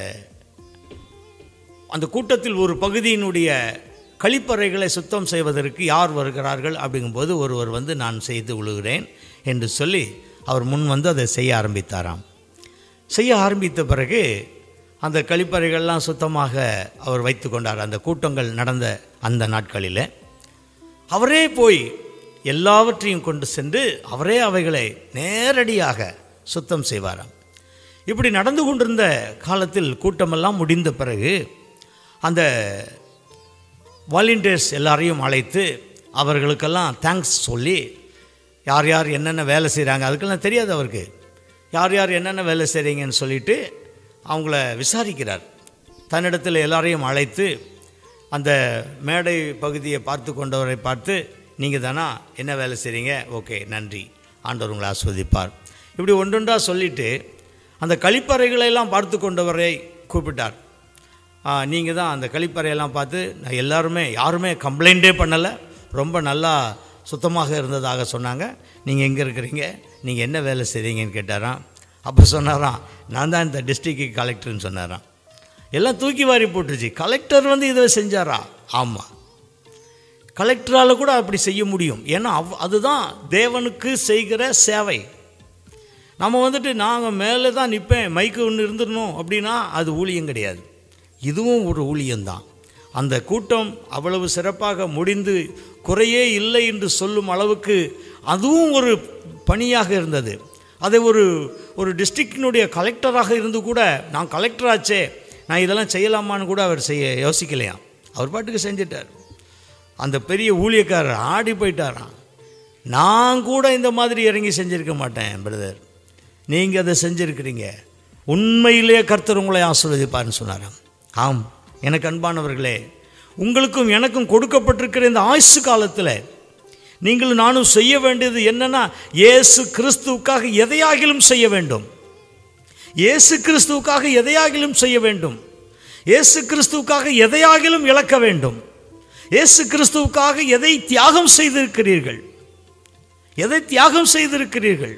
அந்த கூட்டத்தில் ஒரு பகுதியினுடைய கழிப்பறைகளை சுத்தம் செய்வதற்கு யார் வருகிறார்கள் அப்படிங்கும்போது ஒருவர் வந்து நான் செய்து விழுகிறேன் என்று சொல்லி அவர் முன் வந்து அதை செய்ய ஆரம்பித்தாராம் செய்ய ஆரம்பித்த பிறகு அந்த கழிப்பறைகள்லாம் சுத்தமாக அவர் வைத்து கொண்டார் அந்த கூட்டங்கள் நடந்த அந்த நாட்களில் அவரே போய் எல்லாவற்றையும் கொண்டு சென்று அவரே அவைகளை நேரடியாக சுத்தம் செய்வாராம் இப்படி நடந்து கொண்டிருந்த காலத்தில் கூட்டமெல்லாம் முடிந்த பிறகு அந்த வாலண்டியர்ஸ் எல்லாரையும் அழைத்து அவர்களுக்கெல்லாம் தேங்க்ஸ் சொல்லி யார் யார் என்னென்ன வேலை செய்கிறாங்க அதுக்கெல்லாம் தெரியாது அவருக்கு யார் யார் என்னென்ன வேலை செய்கிறீங்கன்னு சொல்லிட்டு அவங்கள விசாரிக்கிறார் தன்னிடத்தில் எல்லாரையும் அழைத்து அந்த மேடை பகுதியை பார்த்து கொண்டவரை பார்த்து நீங்கள் தானா என்ன வேலை செய்கிறீங்க ஓகே நன்றி ஆண்டவர் உங்களை ஆஸ்வதிப்பார் இப்படி ஒன்றொன்றா சொல்லிட்டு அந்த கழிப்பறைகளெல்லாம் பார்த்து கொண்டவரை கூப்பிட்டார் நீங்கள் தான் அந்த கழிப்பறையெல்லாம் பார்த்து நான் எல்லாருமே யாருமே கம்ப்ளைண்ட்டே பண்ணலை ரொம்ப நல்லா சுத்தமாக இருந்ததாக சொன்னாங்க நீங்கள் எங்கே இருக்கிறீங்க நீங்கள் என்ன வேலை செய்கிறீங்கன்னு கேட்டாராம் அப்போ சொன்னாராம் நான் தான் இந்த டிஸ்ட்ரிக்ட் கலெக்டர்னு சொன்னாராம் எல்லாம் தூக்கி வாரி போட்டுருச்சு கலெக்டர் வந்து இதை செஞ்சாரா ஆமாம் கலெக்டரால் கூட அப்படி செய்ய முடியும் ஏன்னா அவ் அதுதான் தேவனுக்கு செய்கிற சேவை நம்ம வந்துட்டு நாங்கள் மேலே தான் நிற்பேன் மைக்கு ஒன்று இருந்துடணும் அப்படின்னா அது ஊழியம் கிடையாது இதுவும் ஒரு ஊழியம்தான் அந்த கூட்டம் அவ்வளவு சிறப்பாக முடிந்து குறையே இல்லை என்று சொல்லும் அளவுக்கு அதுவும் ஒரு பணியாக இருந்தது அதை ஒரு ஒரு டிஸ்ட்ரிக்டினுடைய கலெக்டராக இருந்து கூட நான் கலெக்டராச்சே நான் இதெல்லாம் செய்யலாமான்னு கூட அவர் செய்ய யோசிக்கலையாம் அவர் பாட்டுக்கு செஞ்சிட்டார் அந்த பெரிய ஊழியக்காரர் ஆடி போயிட்டாராம் நான் கூட இந்த மாதிரி இறங்கி செஞ்சிருக்க மாட்டேன் பிரதர் நீங்கள் அதை செஞ்சுருக்கிறீங்க உண்மையிலே கர்த்தர் உங்களை ஆசீர்வதிப்பார்னு சொன்னாராம் ஆம் எனக்கு அன்பானவர்களே உங்களுக்கும் எனக்கும் கொடுக்கப்பட்டிருக்கிற இந்த ஆயுசு காலத்தில் நீங்கள் நானும் செய்ய வேண்டியது என்னன்னா இயேசு கிறிஸ்துவுக்காக எதையாகிலும் செய்ய வேண்டும் இயேசு கிறிஸ்துவுக்காக எதையாகிலும் செய்ய வேண்டும் இயேசு கிறிஸ்துவுக்காக எதையாகிலும் இழக்க வேண்டும் இயேசு கிறிஸ்துவுக்காக எதை தியாகம் செய்திருக்கிறீர்கள் எதை தியாகம் செய்திருக்கிறீர்கள்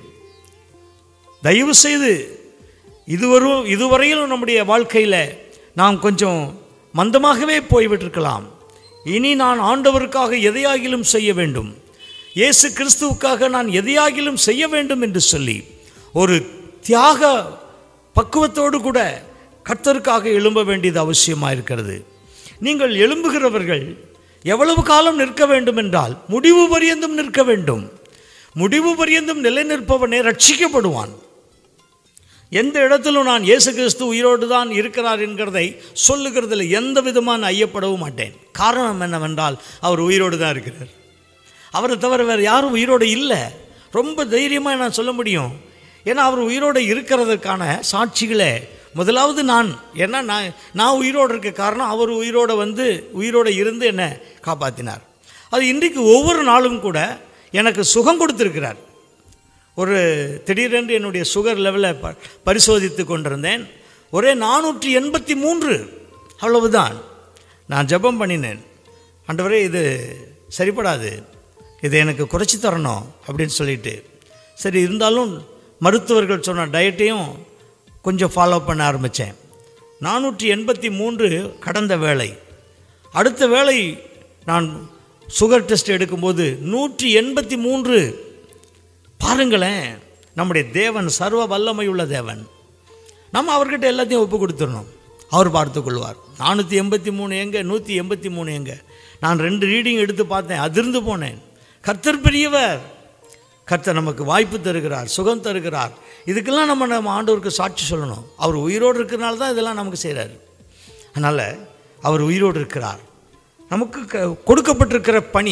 தயவு செய்து இதுவரும் இதுவரையிலும் நம்முடைய வாழ்க்கையில் நாம் கொஞ்சம் மந்தமாகவே போய்விட்டிருக்கலாம் இனி நான் ஆண்டவருக்காக எதையாகிலும் செய்ய வேண்டும் இயேசு கிறிஸ்துவுக்காக நான் எதையாகிலும் செய்ய வேண்டும் என்று சொல்லி ஒரு தியாக பக்குவத்தோடு கூட கர்த்தருக்காக எழும்ப வேண்டியது அவசியமாக இருக்கிறது நீங்கள் எழும்புகிறவர்கள் எவ்வளவு காலம் நிற்க வேண்டும் என்றால் முடிவு பரியந்தம் நிற்க வேண்டும் முடிவு பரியந்தம் நிலை நிற்பவனே ரட்சிக்கப்படுவான் எந்த இடத்திலும் நான் இயேசு கிறிஸ்து உயிரோடு தான் இருக்கிறார் என்கிறதை சொல்லுகிறதில் எந்த விதமான ஐயப்படவும் மாட்டேன் காரணம் என்னவென்றால் அவர் உயிரோடு தான் இருக்கிறார் அவரை தவிர வேறு யாரும் உயிரோடு இல்லை ரொம்ப தைரியமாக நான் சொல்ல முடியும் ஏன்னா அவர் உயிரோடு இருக்கிறதுக்கான சாட்சிகளே முதலாவது நான் ஏன்னா நான் நான் உயிரோடு இருக்க காரணம் அவர் உயிரோடு வந்து உயிரோடு இருந்து என்னை காப்பாற்றினார் அது இன்றைக்கு ஒவ்வொரு நாளும் கூட எனக்கு சுகம் கொடுத்துருக்கிறார் ஒரு திடீரென்று என்னுடைய சுகர் லெவலை ப பரிசோதித்து கொண்டிருந்தேன் ஒரே நானூற்றி எண்பத்தி மூன்று அவ்வளவுதான் நான் ஜெபம் பண்ணினேன் ஆண்டவரே இது சரிப்படாது இதை எனக்கு குறைச்சி தரணும் அப்படின்னு சொல்லிட்டு சரி இருந்தாலும் மருத்துவர்கள் சொன்ன டயட்டையும் கொஞ்சம் ஃபாலோ பண்ண ஆரம்பித்தேன் நானூற்றி எண்பத்தி மூன்று கடந்த வேலை அடுத்த வேளை நான் சுகர் டெஸ்ட் எடுக்கும்போது நூற்றி எண்பத்தி மூன்று பாருங்களேன் நம்முடைய தேவன் சர்வ வல்லமையுள்ள தேவன் நம்ம அவர்கிட்ட எல்லாத்தையும் ஒப்பு கொடுத்துடணும் அவர் பார்த்து கொள்வார் நானூற்றி எண்பத்தி மூணு எங்கே நூற்றி எண்பத்தி மூணு எங்கே நான் ரெண்டு ரீடிங் எடுத்து பார்த்தேன் அதிர்ந்து போனேன் கர்த்தர் பெரியவர் கர்த்தர் நமக்கு வாய்ப்பு தருகிறார் சுகம் தருகிறார் இதுக்கெல்லாம் நம்ம நம்ம ஆண்டவருக்கு சாட்சி சொல்லணும் அவர் உயிரோடு இருக்கிறனால தான் இதெல்லாம் நமக்கு செய்கிறார் அதனால் அவர் உயிரோடு இருக்கிறார் நமக்கு க கொடுக்கப்பட்டிருக்கிற பணி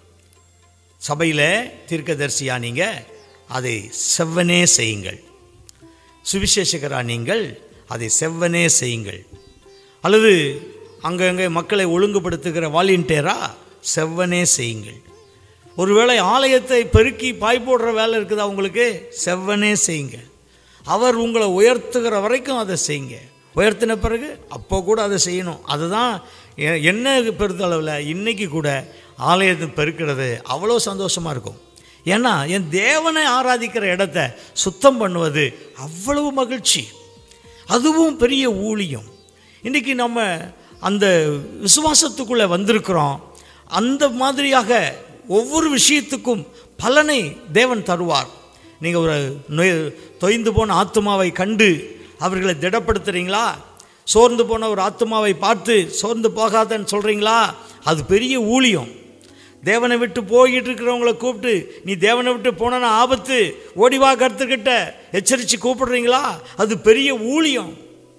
சபையில் தீர்க்கதரிசியா நீங்கள் அதை செவ்வனே செய்யுங்கள் சுவிசேஷகரா நீங்கள் அதை செவ்வனே செய்யுங்கள் அல்லது அங்கங்கே மக்களை ஒழுங்குபடுத்துகிற வாலிண்டியரா செவ்வனே செய்யுங்கள் ஒருவேளை ஆலயத்தை பெருக்கி பாய் போடுற வேலை இருக்குதா உங்களுக்கு செவ்வனே செய்யுங்க அவர் உங்களை உயர்த்துகிற வரைக்கும் அதை செய்யுங்க உயர்த்தின பிறகு அப்போ கூட அதை செய்யணும் அதுதான் எ- என்ன பெருத்தளவில் இன்னைக்கு கூட ஆலயத்தை பெருக்கிறது அவ்வளோ சந்தோஷமாக இருக்கும் ஏன்னா என் தேவனை ஆராதிக்கிற இடத்த சுத்தம் பண்ணுவது அவ்வளவு மகிழ்ச்சி அதுவும் பெரிய ஊழியம் இன்றைக்கி நம்ம அந்த விசுவாசத்துக்குள்ளே வந்திருக்கிறோம் அந்த மாதிரியாக ஒவ்வொரு விஷயத்துக்கும் பலனை தேவன் தருவார் நீங்கள் ஒரு நொய் தொய்ந்து போன ஆத்மாவை கண்டு அவர்களை திடப்படுத்துகிறீங்களா சோர்ந்து போன ஒரு ஆத்மாவை பார்த்து சோர்ந்து போகாதன்னு சொல்கிறீங்களா அது பெரிய ஊழியம் தேவனை விட்டு போய்கிட்டு இருக்கிறவங்கள கூப்பிட்டு நீ தேவனை விட்டு போனா ஆபத்து ஓடிவா கருத்துக்கிட்ட எச்சரித்து கூப்பிடுறீங்களா அது பெரிய ஊழியம்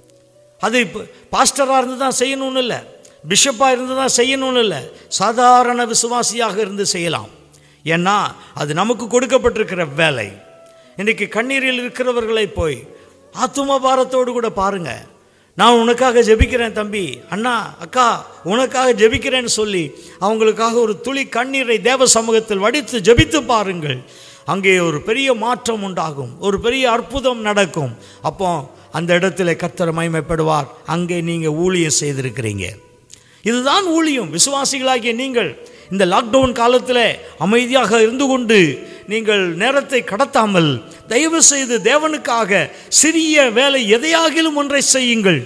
அது இப்போ பாஸ்டராக இருந்து தான் செய்யணும்னு இல்லை பிஷப்பாக இருந்து தான் செய்யணும்னு இல்லை சாதாரண விசுவாசியாக இருந்து செய்யலாம் ஏன்னா அது நமக்கு கொடுக்கப்பட்டிருக்கிற வேலை இன்றைக்கி கண்ணீரில் இருக்கிறவர்களை போய் ஆத்தும பாரத்தோடு கூட பாருங்க நான் உனக்காக ஜெபிக்கிறேன் தம்பி அண்ணா அக்கா உனக்காக ஜெபிக்கிறேன்னு சொல்லி அவங்களுக்காக ஒரு துளி கண்ணீரை தேவ சமூகத்தில் வடித்து ஜெபித்து பாருங்கள் அங்கே ஒரு பெரிய மாற்றம் உண்டாகும் ஒரு பெரிய அற்புதம் நடக்கும் அப்போ அந்த இடத்துல கர்த்தர் மகிமைப்படுவார் அங்கே நீங்கள் ஊழியம் செய்திருக்கிறீங்க இதுதான் ஊழியம் விசுவாசிகளாகிய நீங்கள் இந்த லாக்டவுன் காலத்தில் அமைதியாக இருந்து கொண்டு நீங்கள் நேரத்தை கடத்தாமல் தயவு செய்து தேவனுக்காக சிறிய வேலை எதையாகிலும் ஒன்றை செய்யுங்கள்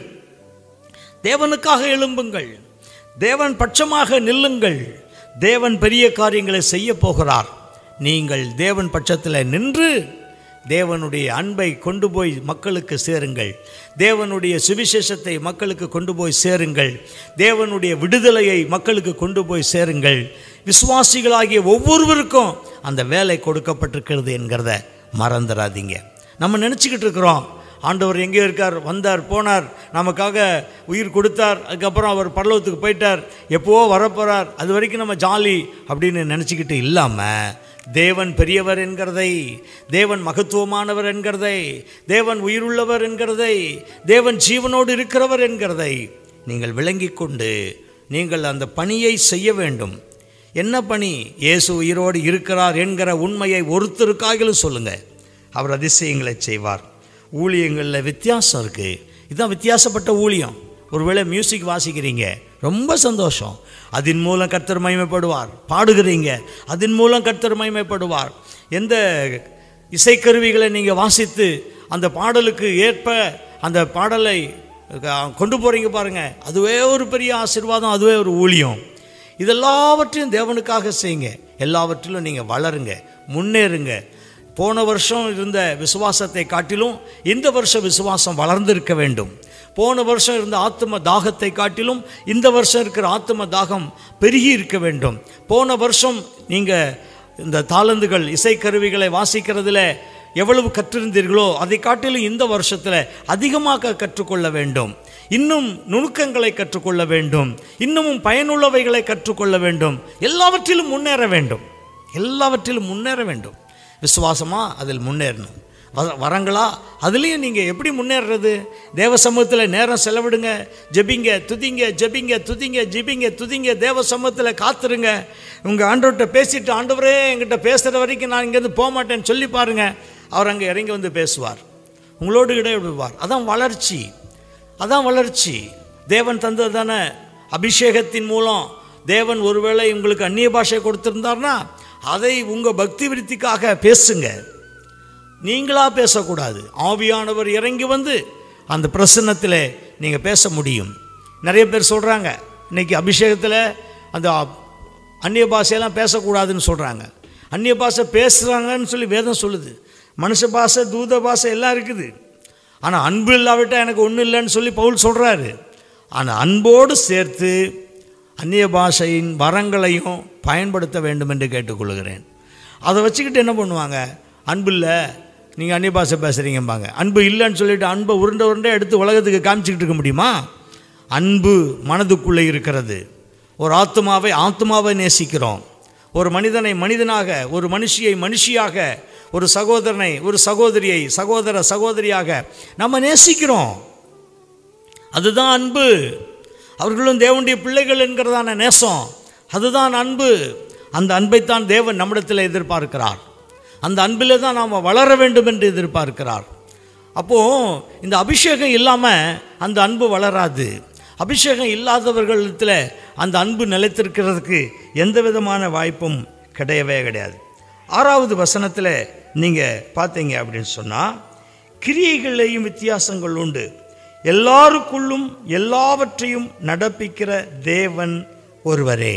தேவனுக்காக எழும்புங்கள் தேவன் பட்சமாக நில்லுங்கள் தேவன் பெரிய காரியங்களை செய்ய போகிறார் நீங்கள் தேவன் பட்சத்தில் நின்று தேவனுடைய அன்பை கொண்டு போய் மக்களுக்கு சேருங்கள் தேவனுடைய சுவிசேஷத்தை மக்களுக்கு கொண்டு போய் சேருங்கள் தேவனுடைய விடுதலையை மக்களுக்கு கொண்டு போய் சேருங்கள் விசுவாசிகளாகிய ஒவ்வொருவருக்கும் அந்த வேலை கொடுக்கப்பட்டிருக்கிறது என்கிறத மறந்துடாதீங்க நம்ம நினச்சிக்கிட்டு இருக்கிறோம் ஆண்டவர் எங்கேயோ இருக்கார் வந்தார் போனார் நமக்காக உயிர் கொடுத்தார் அதுக்கப்புறம் அவர் பரலோகத்துக்கு போயிட்டார் எப்போவோ வரப்போகிறார் அது வரைக்கும் நம்ம ஜாலி அப்படின்னு நினச்சிக்கிட்டு இல்லாமல் தேவன் பெரியவர் என்கிறதை தேவன் மகத்துவமானவர் என்கிறதை தேவன் உயிருள்ளவர் என்கிறதை தேவன் ஜீவனோடு இருக்கிறவர் என்கிறதை நீங்கள் விளங்கி கொண்டு நீங்கள் அந்த பணியை செய்ய வேண்டும் என்ன பணி இயேசு உயிரோடு இருக்கிறார் என்கிற உண்மையை ஒருத்தருக்காகிலும் சொல்லுங்கள் அவர் அதிசயங்களை செய்வார் ஊழியங்களில் வித்தியாசம் இருக்குது இதுதான் வித்தியாசப்பட்ட ஊழியம் ஒருவேளை மியூசிக் வாசிக்கிறீங்க ரொம்ப சந்தோஷம் அதன் மூலம் கர்த்தர் மகிமைப்படுவார் பாடுகிறீங்க அதன் மூலம் கர்த்தர் மகிமைப்படுவார் எந்த இசைக்கருவிகளை நீங்கள் வாசித்து அந்த பாடலுக்கு ஏற்ப அந்த பாடலை அஹ், கொண்டு போகிறீங்க பாருங்கள் அதுவே ஒரு பெரிய ஆசீர்வாதம் அதுவே ஒரு ஊழியம் இதெல்லாவற்றையும் தேவனுக்காக செய்யுங்க எல்லாவற்றிலும் நீங்கள் வளருங்க முன்னேறுங்க போன வருஷம் இருந்த விசுவாசத்தை காட்டிலும் இந்த வருஷம் விசுவாசம் வளர்ந்திருக்க வேண்டும் போன வருஷம் இருந்த ஆத்ம தாகத்தை காட்டிலும் இந்த வருஷம் இருக்கிற ஆத்ம தாகம் பெருகி இருக்க வேண்டும் போன வருஷம் நீங்கள் இந்த தாளந்துகள் இசைக்கருவிகளை வாசிக்கிறதுல எவ்வளவு கற்றிருந்தீர்களோ அதை காட்டிலும் இந்த வருஷத்தில் அதிகமாக கற்றுக்கொள்ள வேண்டும் இன்னும் நுணுக்கங்களை கற்றுக்கொள்ள வேண்டும் இன்னமும் பயனுள்ளவைகளை கற்றுக்கொள்ள வேண்டும் எல்லாவற்றிலும் முன்னேற வேண்டும் எல்லாவற்றிலும் முன்னேற வேண்டும் விசுவாசமா அதில் முன்னேறணும் வ- வரங்களா அதுலேயும் நீங்கள் எப்படி முன்னேறுறது தேவ சமூகத்தில் நேரம் செலவிடுங்க ஜெபிங்க துதிங்க ஜெபிங்க துதிங்க ஜெபிங்க துதிங்க தேவ சமூகத்தில் காத்துருங்க உங்கள் ஆண்டவர்கிட்ட பேசிட்டு ஆண்டவரே என்கிட்ட பேசுகிற வரைக்கும் நான் இங்கேருந்து போக மாட்டேன்னு சொல்லி பாருங்க அவர் அங்கே இறங்கி வந்து பேசுவார் உங்களோடு இடைவிடுவார் அதான் வளர்ச்சி அதான் வளர்ச்சி தேவன் தந்தது தானே அபிஷேகத்தின் மூலம் தேவன் ஒருவேளை உங்களுக்கு அந்நிய பாஷை கொடுத்திருந்தார்னா அதை உங்கள் பக்தி விருத்திக்காக பேசுங்க நீங்களா பேசக்கூடாது ஆவியானவர் இறங்கி வந்து அந்த பிரசன்னத்தில் நீங்கள் பேச முடியும் நிறைய பேர் சொல்கிறாங்க இன்னைக்கு அபிஷேகத்தில் அந்த அந்நிய பாஷையெல்லாம் பேசக்கூடாதுன்னு சொல்கிறாங்க அந்நிய பாஷை பேசுகிறாங்கன்னு சொல்லி வேதம் சொல்லுது மனுஷ பாஷை தூத பாஷை எல்லாம் இருக்குது ஆனால் அன்பு இல்லாவிட்டால் எனக்கு ஒன்றும் இல்லைன்னு சொல்லி பவுல் சொல்கிறாரு ஆனால் அன்போடு சேர்த்து அந்நிய பாஷையின் வரங்களையும் பயன்படுத்த வேண்டும் என்று கேட்டுக்கொள்கிறேன் அதை வச்சுக்கிட்டு என்ன பண்ணுவாங்க அன்பு இல்லை நீங்கள் அந்நிய பாஷை பேசுகிறீங்கம்பாங்க அன்பு இல்லைன்னு சொல்லிட்டு அன்பை உருண்டை உருண்டை எடுத்து உலகத்துக்கு காமிச்சிக்கிட்டு இருக்க முடியுமா அன்பு மனதுக்குள்ளே இருக்கிறது ஒரு ஆத்மாவை ஆத்மாவை நேசிக்கிறோம் ஒரு மனிதனை மனிதனாக ஒரு மனுஷியை மனுஷியாக ஒரு சகோதரனை ஒரு சகோதரியை சகோதர சகோதரியாக நம்ம நேசிக்கிறோம் அதுதான் அன்பு அவர்களும் தேவனுடைய பிள்ளைகள் என்கிறதான நேசம் அதுதான் அன்பு அந்த அன்பைத்தான் தேவன் நம்மிடத்தில் எதிர்பார்க்கிறார் அந்த அன்பில் தான் நாம் வளர வேண்டும் என்று எதிர்பார்க்கிறார் அப்போது இந்த அபிஷேகம் இல்லாமல் அந்த அன்பு வளராது அபிஷேகம் இல்லாதவர்களிடத்தில் அந்த அன்பு நிலைத்திருக்கிறதுக்கு எந்த விதமான வாய்ப்பும் கிடையவே கிடையாது ஆறாவது வசனத்தில் நீங்கள் பார்த்தீங்க அப்படின்னு சொன்னால் கிரியைகளையும் வித்தியாசங்கள் உண்டு எல்லாருக்குள்ளும் எல்லாவற்றையும் நடப்பிக்கிற தேவன் ஒருவரே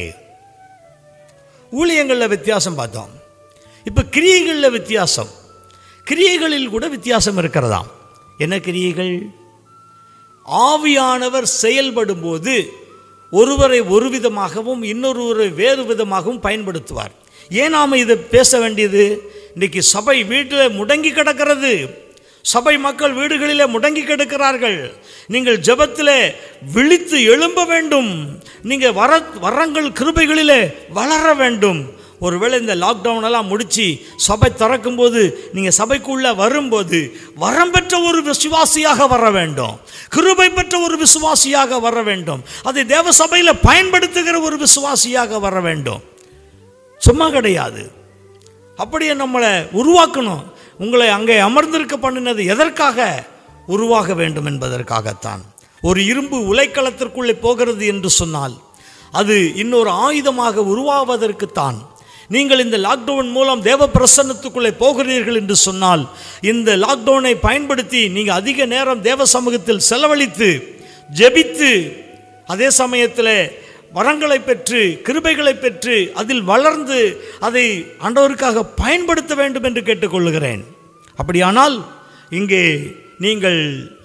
ஊழியங்களில் வித்தியாசம் பார்த்தோம் இப்போ கிரியைகளில் வித்தியாசம் கிரியைகளில் கூட வித்தியாசம் இருக்கிறதாம் என்ன கிரியைகள் ஆவியானவர் செயல்படும் போது ஒருவரை ஒரு விதமாகவும் இன்னொருவரை வேறு விதமாகவும் பயன்படுத்துவார் ஏன் நாம் இதை பேச வேண்டியது இன்னைக்கு சபை வீட்டில் முடங்கி கிடக்கிறது சபை மக்கள் வீடுகளிலே முடங்கி கிடக்கிறார்கள் நீங்கள் ஜெபத்திலே விழித்து எழும்ப வேண்டும் நீங்கள் வர வரங்கள் கிருபைகளிலே வளர வேண்டும் ஒருவேளை இந்த லாக்டவுன் எல்லாம் முடிச்சு சபை திறக்கும்போது நீங்கள் சபைக்குள்ளே வரும்போது வரம் பெற்ற ஒரு விசுவாசியாக வர வேண்டும் கிருபை பெற்ற ஒரு விசுவாசியாக வர வேண்டும் அதை தேவ சபையில் பயன்படுத்துகிற ஒரு விசுவாசியாக வர வேண்டும் சும்மா கிடையாது அப்படியே நம்மளை உருவாக்கணும் உங்களை அங்கே அமர்ந்திருக்க பண்ணினது எதற்காக உருவாக வேண்டும் என்பதற்காகத்தான் ஒரு இரும்பு உலைக்களத்திற்குள்ளே போகிறது என்று சொன்னால் அது இன்னொரு ஆயுதமாக உருவாவதற்குத்தான் நீங்கள் இந்த லாக்டவுன் மூலம் தேவ பிரசன்னத்துக்குள்ளே போகிறீர்கள் என்று சொன்னால் இந்த லாக்டவுனை பயன்படுத்தி நீங்கள் அதிக நேரம் தேவ சமூகத்தில் செலவழித்து ஜெபித்து அதே சமயத்தில் வரங்களை பெற்று கிருபைகளை பெற்று அதில் வளர்ந்து அதை ஆண்டவருக்காக பயன்படுத்த வேண்டும் என்று கேட்டுக்கொள்கிறேன் அப்படியானால் இங்கே நீங்கள்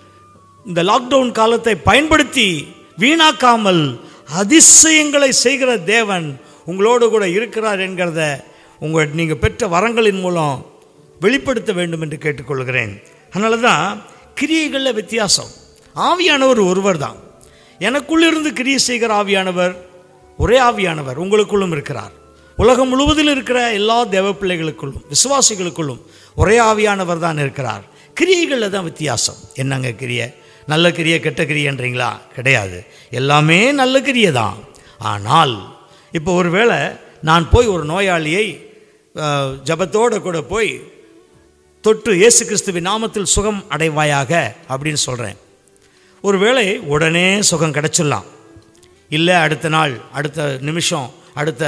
இந்த லாக்டவுன் காலத்தை பயன்படுத்தி வீணாக்காமல் அதிசயங்களை செய்கிற தேவன் உங்களோடு கூட இருக்கிறார் என்கிறத உங்கள் நீங்கள் பெற்ற வரங்களின் மூலம் வெளிப்படுத்த வேண்டும் என்று கேட்டுக்கொள்கிறேன் அதனால தான் கிரியைகளில் வித்தியாசம் ஆவியானவர் ஒருவர் தான் எனக்குள்ளிருந்து கிரியை செய்கிற ஆவியானவர் ஒரே ஆவியானவர் உங்களுக்குள்ளும் இருக்கிறார் உலகம் முழுவதிலும் இருக்கிற எல்லா தேவ பிள்ளைகளுக்குள்ளும் விசுவாசிகளுக்குள்ளும் ஒரே ஆவியானவர் தான் இருக்கிறார் கிரியைகளில் தான் வித்தியாசம் என்னங்க கிரியை நல்ல கிரியை கெட்ட கிரியன்றீங்களா கிடையாது எல்லாமே நல்ல கிரியை தான் ஆனால் இப்போ ஒருவேளை நான் போய் ஒரு நோயாளியை அஹ், ஜெபத்தோட கூட போய் தொட்டு இயேசு கிறிஸ்துவின் நாமத்தில் சுகம் அடைவாயாக அப்படின்னு சொல்கிறேன் ஒருவேளை உடனே சுகம் கிடைச்சிடலாம் இல்லை அடுத்த நாள் அடுத்த நிமிஷம் அடுத்த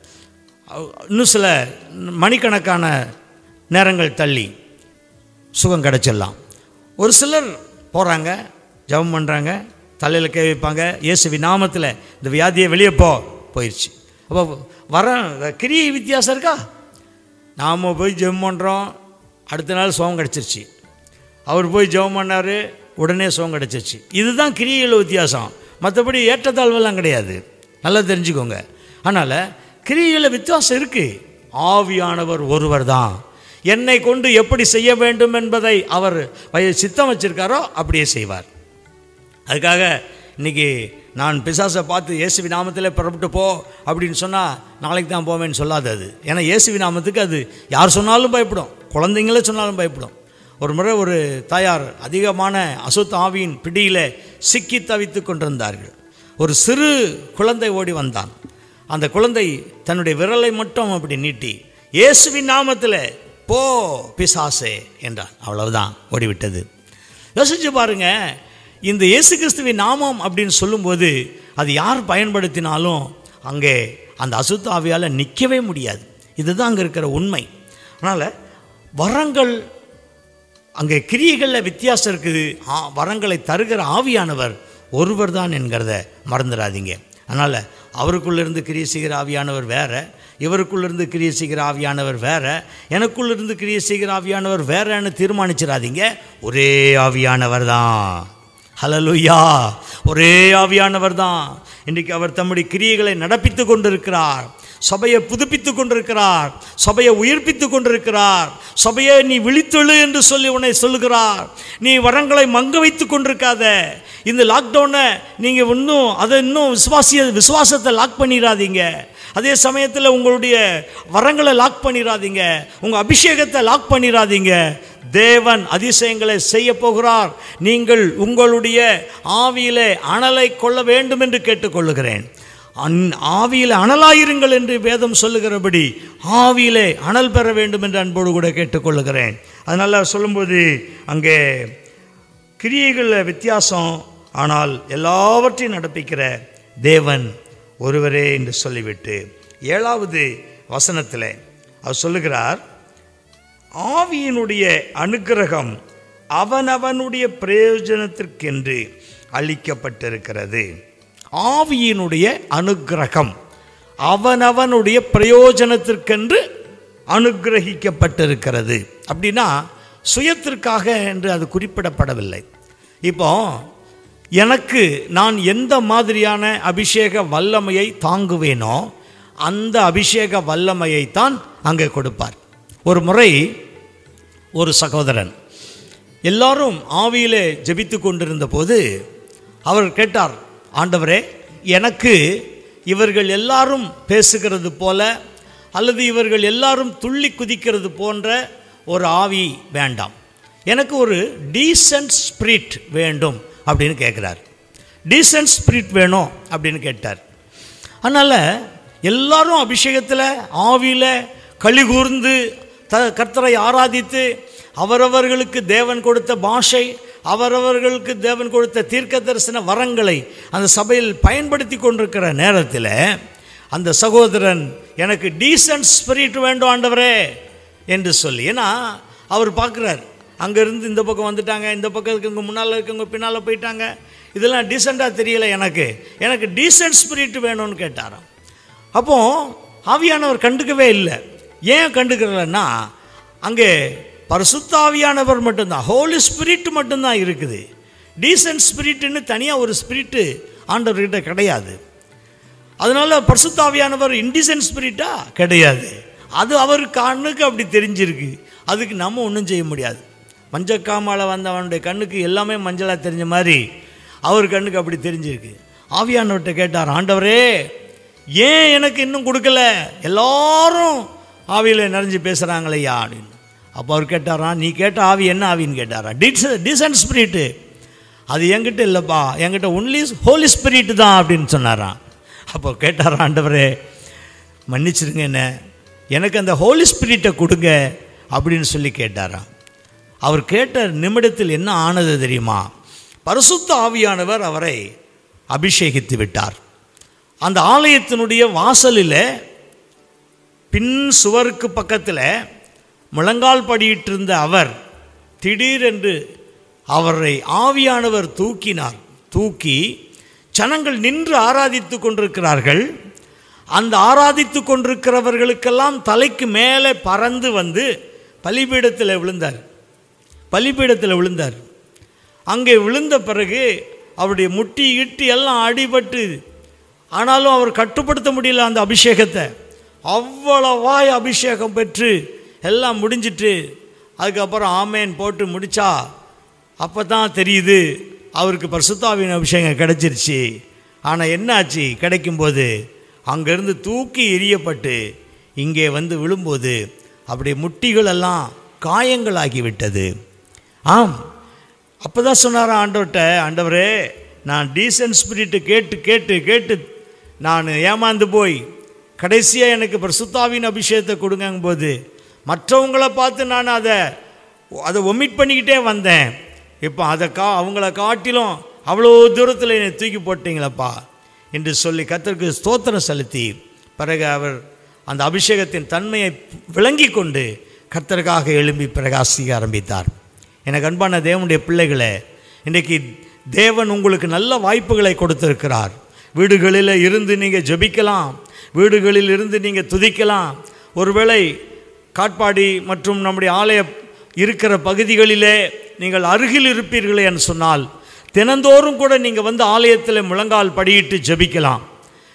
அஹ், இன்னும் சில மணிக்கணக்கான நேரங்கள் தள்ளி சுகம் கிடைச்சிடலாம் ஒரு சிலர் போகிறாங்க ஜெபம் பண்ணுறாங்க தலையில் கை வைப்பாங்க இயேசுவி நாமத்தில் இந்த வியாதியை வெளியே போ போயிடுச்சு அப்போ வர கிரியை வித்தியாசம் இருக்கா நாம் போய் ஜெபம் பண்ணுறோம் அடுத்த நாள் சுகம் கிடச்சிருச்சு அவர் போய் ஜெபம் பண்ணார் உடனே சுகம் கிடச்சிருச்சு இதுதான் கிரியையில் வித்தியாசம் மற்றபடி ஏற்றத்தாழ்வெல்லாம் கிடையாது நல்லா தெரிஞ்சுக்கோங்க அதனால் கிரியையில் வித்தியாசம் இருக்குது ஆவியானவர் ஒருவர் தான் என்னை கொண்டு எப்படி செய்ய வேண்டும் என்பதை அவர் வய- சித்தம் வச்சிருக்காரோ அப்படியே செய்வார் அதுக்காக இன்னைக்கு நான் பிசாசை பார்த்து இயேசுவி நாமத்தில் புறப்பட்டு போ அப்படின்னு சொன்னால் நாளைக்கு தான் போவேன்னு சொல்லாது அது ஏன்னா இயேசுவி நாமத்துக்கு அது யார் சொன்னாலும் பயப்படும் குழந்தைங்களே சொன்னாலும் பயப்படும் ஒரு முறை ஒரு தாயார் அதிகமான அசுத்த ஆவியின் பிடியில் சிக்கி தவித்து கொண்டிருந்தார்கள் ஒரு சிறு குழந்தை ஓடி வந்தான் அந்த குழந்தை தன்னுடைய விரலை மட்டும் அப்படி நீட்டி இயேசுவின் நாமத்தில் போ பிசாசே என்றான் அவ்வளவுதான் ஓடிவிட்டது யோசிச்சு பாருங்க இந்த இயேசு கிறிஸ்துவின் நாமம் அப்படின்னு சொல்லும்போது அது யார் பயன்படுத்தினாலும் அங்கே அந்த அசுத்த ஆவியால் நிற்கவே முடியாது இதுதான் அங்கே இருக்கிற உண்மை அதனால் வரங்கள் அங்கே கிரியைகளில் வித்தியாசம் இருக்குது ஆ வரங்களை தருகிற ஆவியானவர் ஒருவர் தான் என்கிறத மறந்துடாதீங்க அதனால் அவருக்குள்ளிருந்து கிரியை செய்கிற ஆவியானவர் வேற இவருக்குள்ளிருந்து கிரியை செய்கிற ஆவியானவர் வேற எனக்குள்ளிருந்து கிரியை செய்கிற ஆவியானவர் வேறன்னு தீர்மானிச்சிடாதீங்க ஒரே ஆவியானவர் தான் ஹலலுயா ஒரே ஆவியானவர் தான் இன்றைக்கு அவர் தம்முடைய கிரியைகளை நடப்பித்து கொண்டிருக்கிறார் சபையை புதுப்பித்து கொண்டிருக்கிறார் சபையை உயிர்ப்பித்து கொண்டிருக்கிறார் சபையை நீ விழித்தெழு என்று சொல்லி உன்னை சொல்லுகிறார் நீ வரங்களை மங்க வைத்து கொண்டிருக்காத இந்த லாக்டவுனை நீங்கள் இன்னும் அதை இன்னும் விசுவாசிய விசுவாசத்தை லாக் பண்ணிடாதீங்க அதே சமயத்தில் உங்களுடைய வரங்களை லாக் பண்ணிடாதீங்க உங்கள் அபிஷேகத்தை லாக் பண்ணிடாதீங்க தேவன் அதிசயங்களை செய்ய போகிறார் நீங்கள் உங்களுடைய ஆவியிலே அனலை கொள்ள வேண்டும் என்று கேட்டுக்கொள்ளுகிறேன் அன் ஆவியில் அனலாயிருங்கள் என்று வேதம் சொல்லுகிறபடி ஆவியிலே அனல் பெற வேண்டும் என்று அன்போடு கூட கேட்டுக்கொள்ளுகிறேன் அதனால் சொல்லும்போது அங்கே கிரியைகளில் வித்தியாசம் ஆனால் எல்லாவற்றையும் நடப்பிக்கிற தேவன் ஒருவரே என்று சொல்லிவிட்டு ஏழாவது வசனத்தில் அவர் சொல்லுகிறார் ஆவியினுடைய அனுக்கிரகம் அவனவனுடைய பிரயோஜனத்திற்கென்று அளிக்கப்பட்டிருக்கிறது ஆவியினுடைய அனுக்கிரகம் அவனவனுடைய பிரயோஜனத்திற்கென்று அனுக்கிரகிக்கப்பட்டிருக்கிறது அப்படின்னா சுயத்திற்காக என்று அது குறிப்பிடப்படவில்லை இப்போ எனக்கு நான் எந்த மாதிரியான அபிஷேக வல்லமையை தாங்குவேனோ அந்த அபிஷேக வல்லமையைத்தான் அங்கே கொடுப்பார் ஒரு முறை ஒரு சகோதரன் எல்லாரும் ஆவியிலே ஜெபித்து கொண்டிருந்த போது அவர் கேட்டார் ஆண்டவரே எனக்கு இவர்கள் எல்லாரும் பேசுகிறது போல அல்லது இவர்கள் எல்லாரும் துள்ளி குதிக்கிறது போன்ற ஒரு ஆவி வேண்டாம் எனக்கு ஒரு டீசன்ட் ஸ்பிரிட் வேண்டும் அப்படின்னு கேட்குறார் டீசன்ட் ஸ்பிரிட் வேணும் அப்படின்னு கேட்டார் அதனால் எல்லாரும் அபிஷேகத்தில் ஆவியில் களி கூர்ந்து த கர்த்தரை ஆராதித்து அவரவர்களுக்கு தேவன் கொடுத்த பாஷை அவரவர்களுக்கு தேவன் கொடுத்த தீர்க்க தரிசன வரங்களை அந்த சபையில் பயன்படுத்தி கொண்டிருக்கிற நேரத்தில் அந்த சகோதரன் எனக்கு டீசன்ட் ஸ்பிரிட் வேண்டும் ஆண்டவரே என்று சொல்லி ஏன்னா அவர் பார்க்குறார் அங்கேருந்து இந்த பக்கம் வந்துட்டாங்க இந்த பக்கம் இருக்கவங்க முன்னால் இருக்கவங்க பின்னால் போயிட்டாங்க இதெல்லாம் டீசெண்டாக தெரியல எனக்கு எனக்கு டீசென்ட் ஸ்பிரிட் வேணும்னு கேட்டாராம் அப்போ ஆவியானவர் கண்டுக்கவே இல்லை ஏன் கண்டுக்கிறலன்னா அங்கே பரிசுத்த ஆவியானவர் மட்டும்தான் ஹோலி ஸ்பிரிட் மட்டும்தான் இருக்குது டீசென்ட் ஸ்பிரிட்டுன்னு தனியாக ஒரு ஸ்பிரிட்டு ஆண்டவர்கிட்ட கிடையாது அதனால பரிசுத்தாவியானவர் இன்டிசென்ட் ஸ்பிரிட்டா கிடையாது அது அவர் கண்ணுக்கு அப்படி தெரிஞ்சிருக்கு அதுக்கு நம்ம ஒன்றும் செய்ய முடியாது மஞ்சக்காமால வந்தவனுடைய கண்ணுக்கு எல்லாமே மஞ்சளாக தெரிஞ்ச மாதிரி அவர் கண்ணுக்கு அப்படி தெரிஞ்சிருக்கு ஆவியானவர்கிட்ட கேட்டார் ஆண்டவரே ஏன் எனக்கு இன்னும் கொடுக்கல எல்லாரும் ஆவியில் நிறைஞ்சு பேசுகிறாங்களையா அப்படின்னு அப்போ அவர் கேட்டாராம் நீ கேட்ட ஆவி என்ன ஆவின்னு கேட்டாரா டீச டீசன்ட் ஸ்பிரிட்டு அது என்கிட்ட இல்லைப்பா என்கிட்ட ஒன்லி ஹோலி ஸ்பிரிட் தான் அப்படின்னு சொன்னாராம் அப்போ கேட்டாரா ஆண்டவரே மன்னிச்சிருங்க என்ன எனக்கு அந்த ஹோலி ஸ்பிரிட்டை கொடுங்க அப்படின்னு சொல்லி கேட்டாராம் அவர் கேட்ட நிமிடத்தில் என்ன ஆனது தெரியுமா பரிசுத்த ஆவியானவர் அவரை அபிஷேகித்து விட்டார் அந்த ஆலயத்தினுடைய வாசலில் பின் சுவருக்கு பக்கத்தில் முழங்கால் படியிட்டிருந்த அவர் திடீரென்று அவரை ஆவியானவர் தூக்கினார் தூக்கி ஜனங்கள் நின்று ஆராதித்து கொண்டிருக்கிறார்கள் அந்த ஆராதித்து கொண்டிருக்கிறவர்களுக்கெல்லாம் தலைக்கு மேலே பறந்து வந்து பலிபீடத்தில் விழுந்தார் பலிபீடத்தில் விழுந்தார் அங்கே விழுந்த பிறகு அவருடைய முட்டி இட்டி எல்லாம் அடிபட்டு ஆனாலும் அவர் கட்டுப்படுத்த முடியல அந்த அபிஷேகத்தை அவ்வளவாய் அபிஷேகம் பெற்று எல்லாம் முடிஞ்சிட்டு அதுக்கப்புறம் ஆமேன் போட்டு முடிச்சா அப்போ தான் தெரியுது அவருக்கு பரிசுத்தாவின் அபிஷேகம் கிடச்சிருச்சு ஆனால் என்னாச்சு கிடைக்கும்போது அங்கேருந்து தூக்கி எரியப்பட்டு இங்கே வந்து விழும்போது அப்படியே முட்டிகளெல்லாம் காயங்களாகி விட்டது ஆம் அப்போ தான் சொன்னாராம் ஆண்டவர்கிட்ட ஆண்டவரே நான் டீசன்ட் ஸ்பிரிட்டு கேட்டு கேட்டு கேட்டு நான் ஏமாந்து போய் கடைசியாக எனக்கு பரிசுத்தாவின் அபிஷேகத்தை கொடுங்கும்போது மற்றவங்கள பார்த்து நான் அதை அதை ஒமிட் பண்ணிக்கிட்டே வந்தேன் இப்போ அதை கா அவங்கள காட்டிலும் அவ்வளோ தூரத்தில் என்னை தூக்கி போட்டீங்களப்பா என்று சொல்லி கத்தருக்கு ஸ்தோத்திரம் செலுத்தி பிறகு அவர் அந்த அபிஷேகத்தின் தன்மையை விளங்கி கொண்டு கர்த்தருக்காக எழும்பி பிரகாசிக்க ஆரம்பித்தார் எனக்கு அன்பான தேவனுடைய பிள்ளைகளே இன்றைக்கு தேவன் உங்களுக்கு நல்ல வாய்ப்புகளை கொடுத்திருக்கிறார் வீடுகளில் இருந்து நீங்கள் ஜெபிக்கலாம் வீடுகளில் இருந்து நீங்கள் துதிக்கலாம் ஒருவேளை காட்பாடி மற்றும் நம்முடைய ஆலய இருக்கிற பகுதிகளிலே நீங்கள் அருகில் இருப்பீர்களே என்று சொன்னால் தினந்தோறும் கூட நீங்கள் வந்து ஆலயத்தில் முழங்கால் படியிட்டு ஜெபிக்கலாம்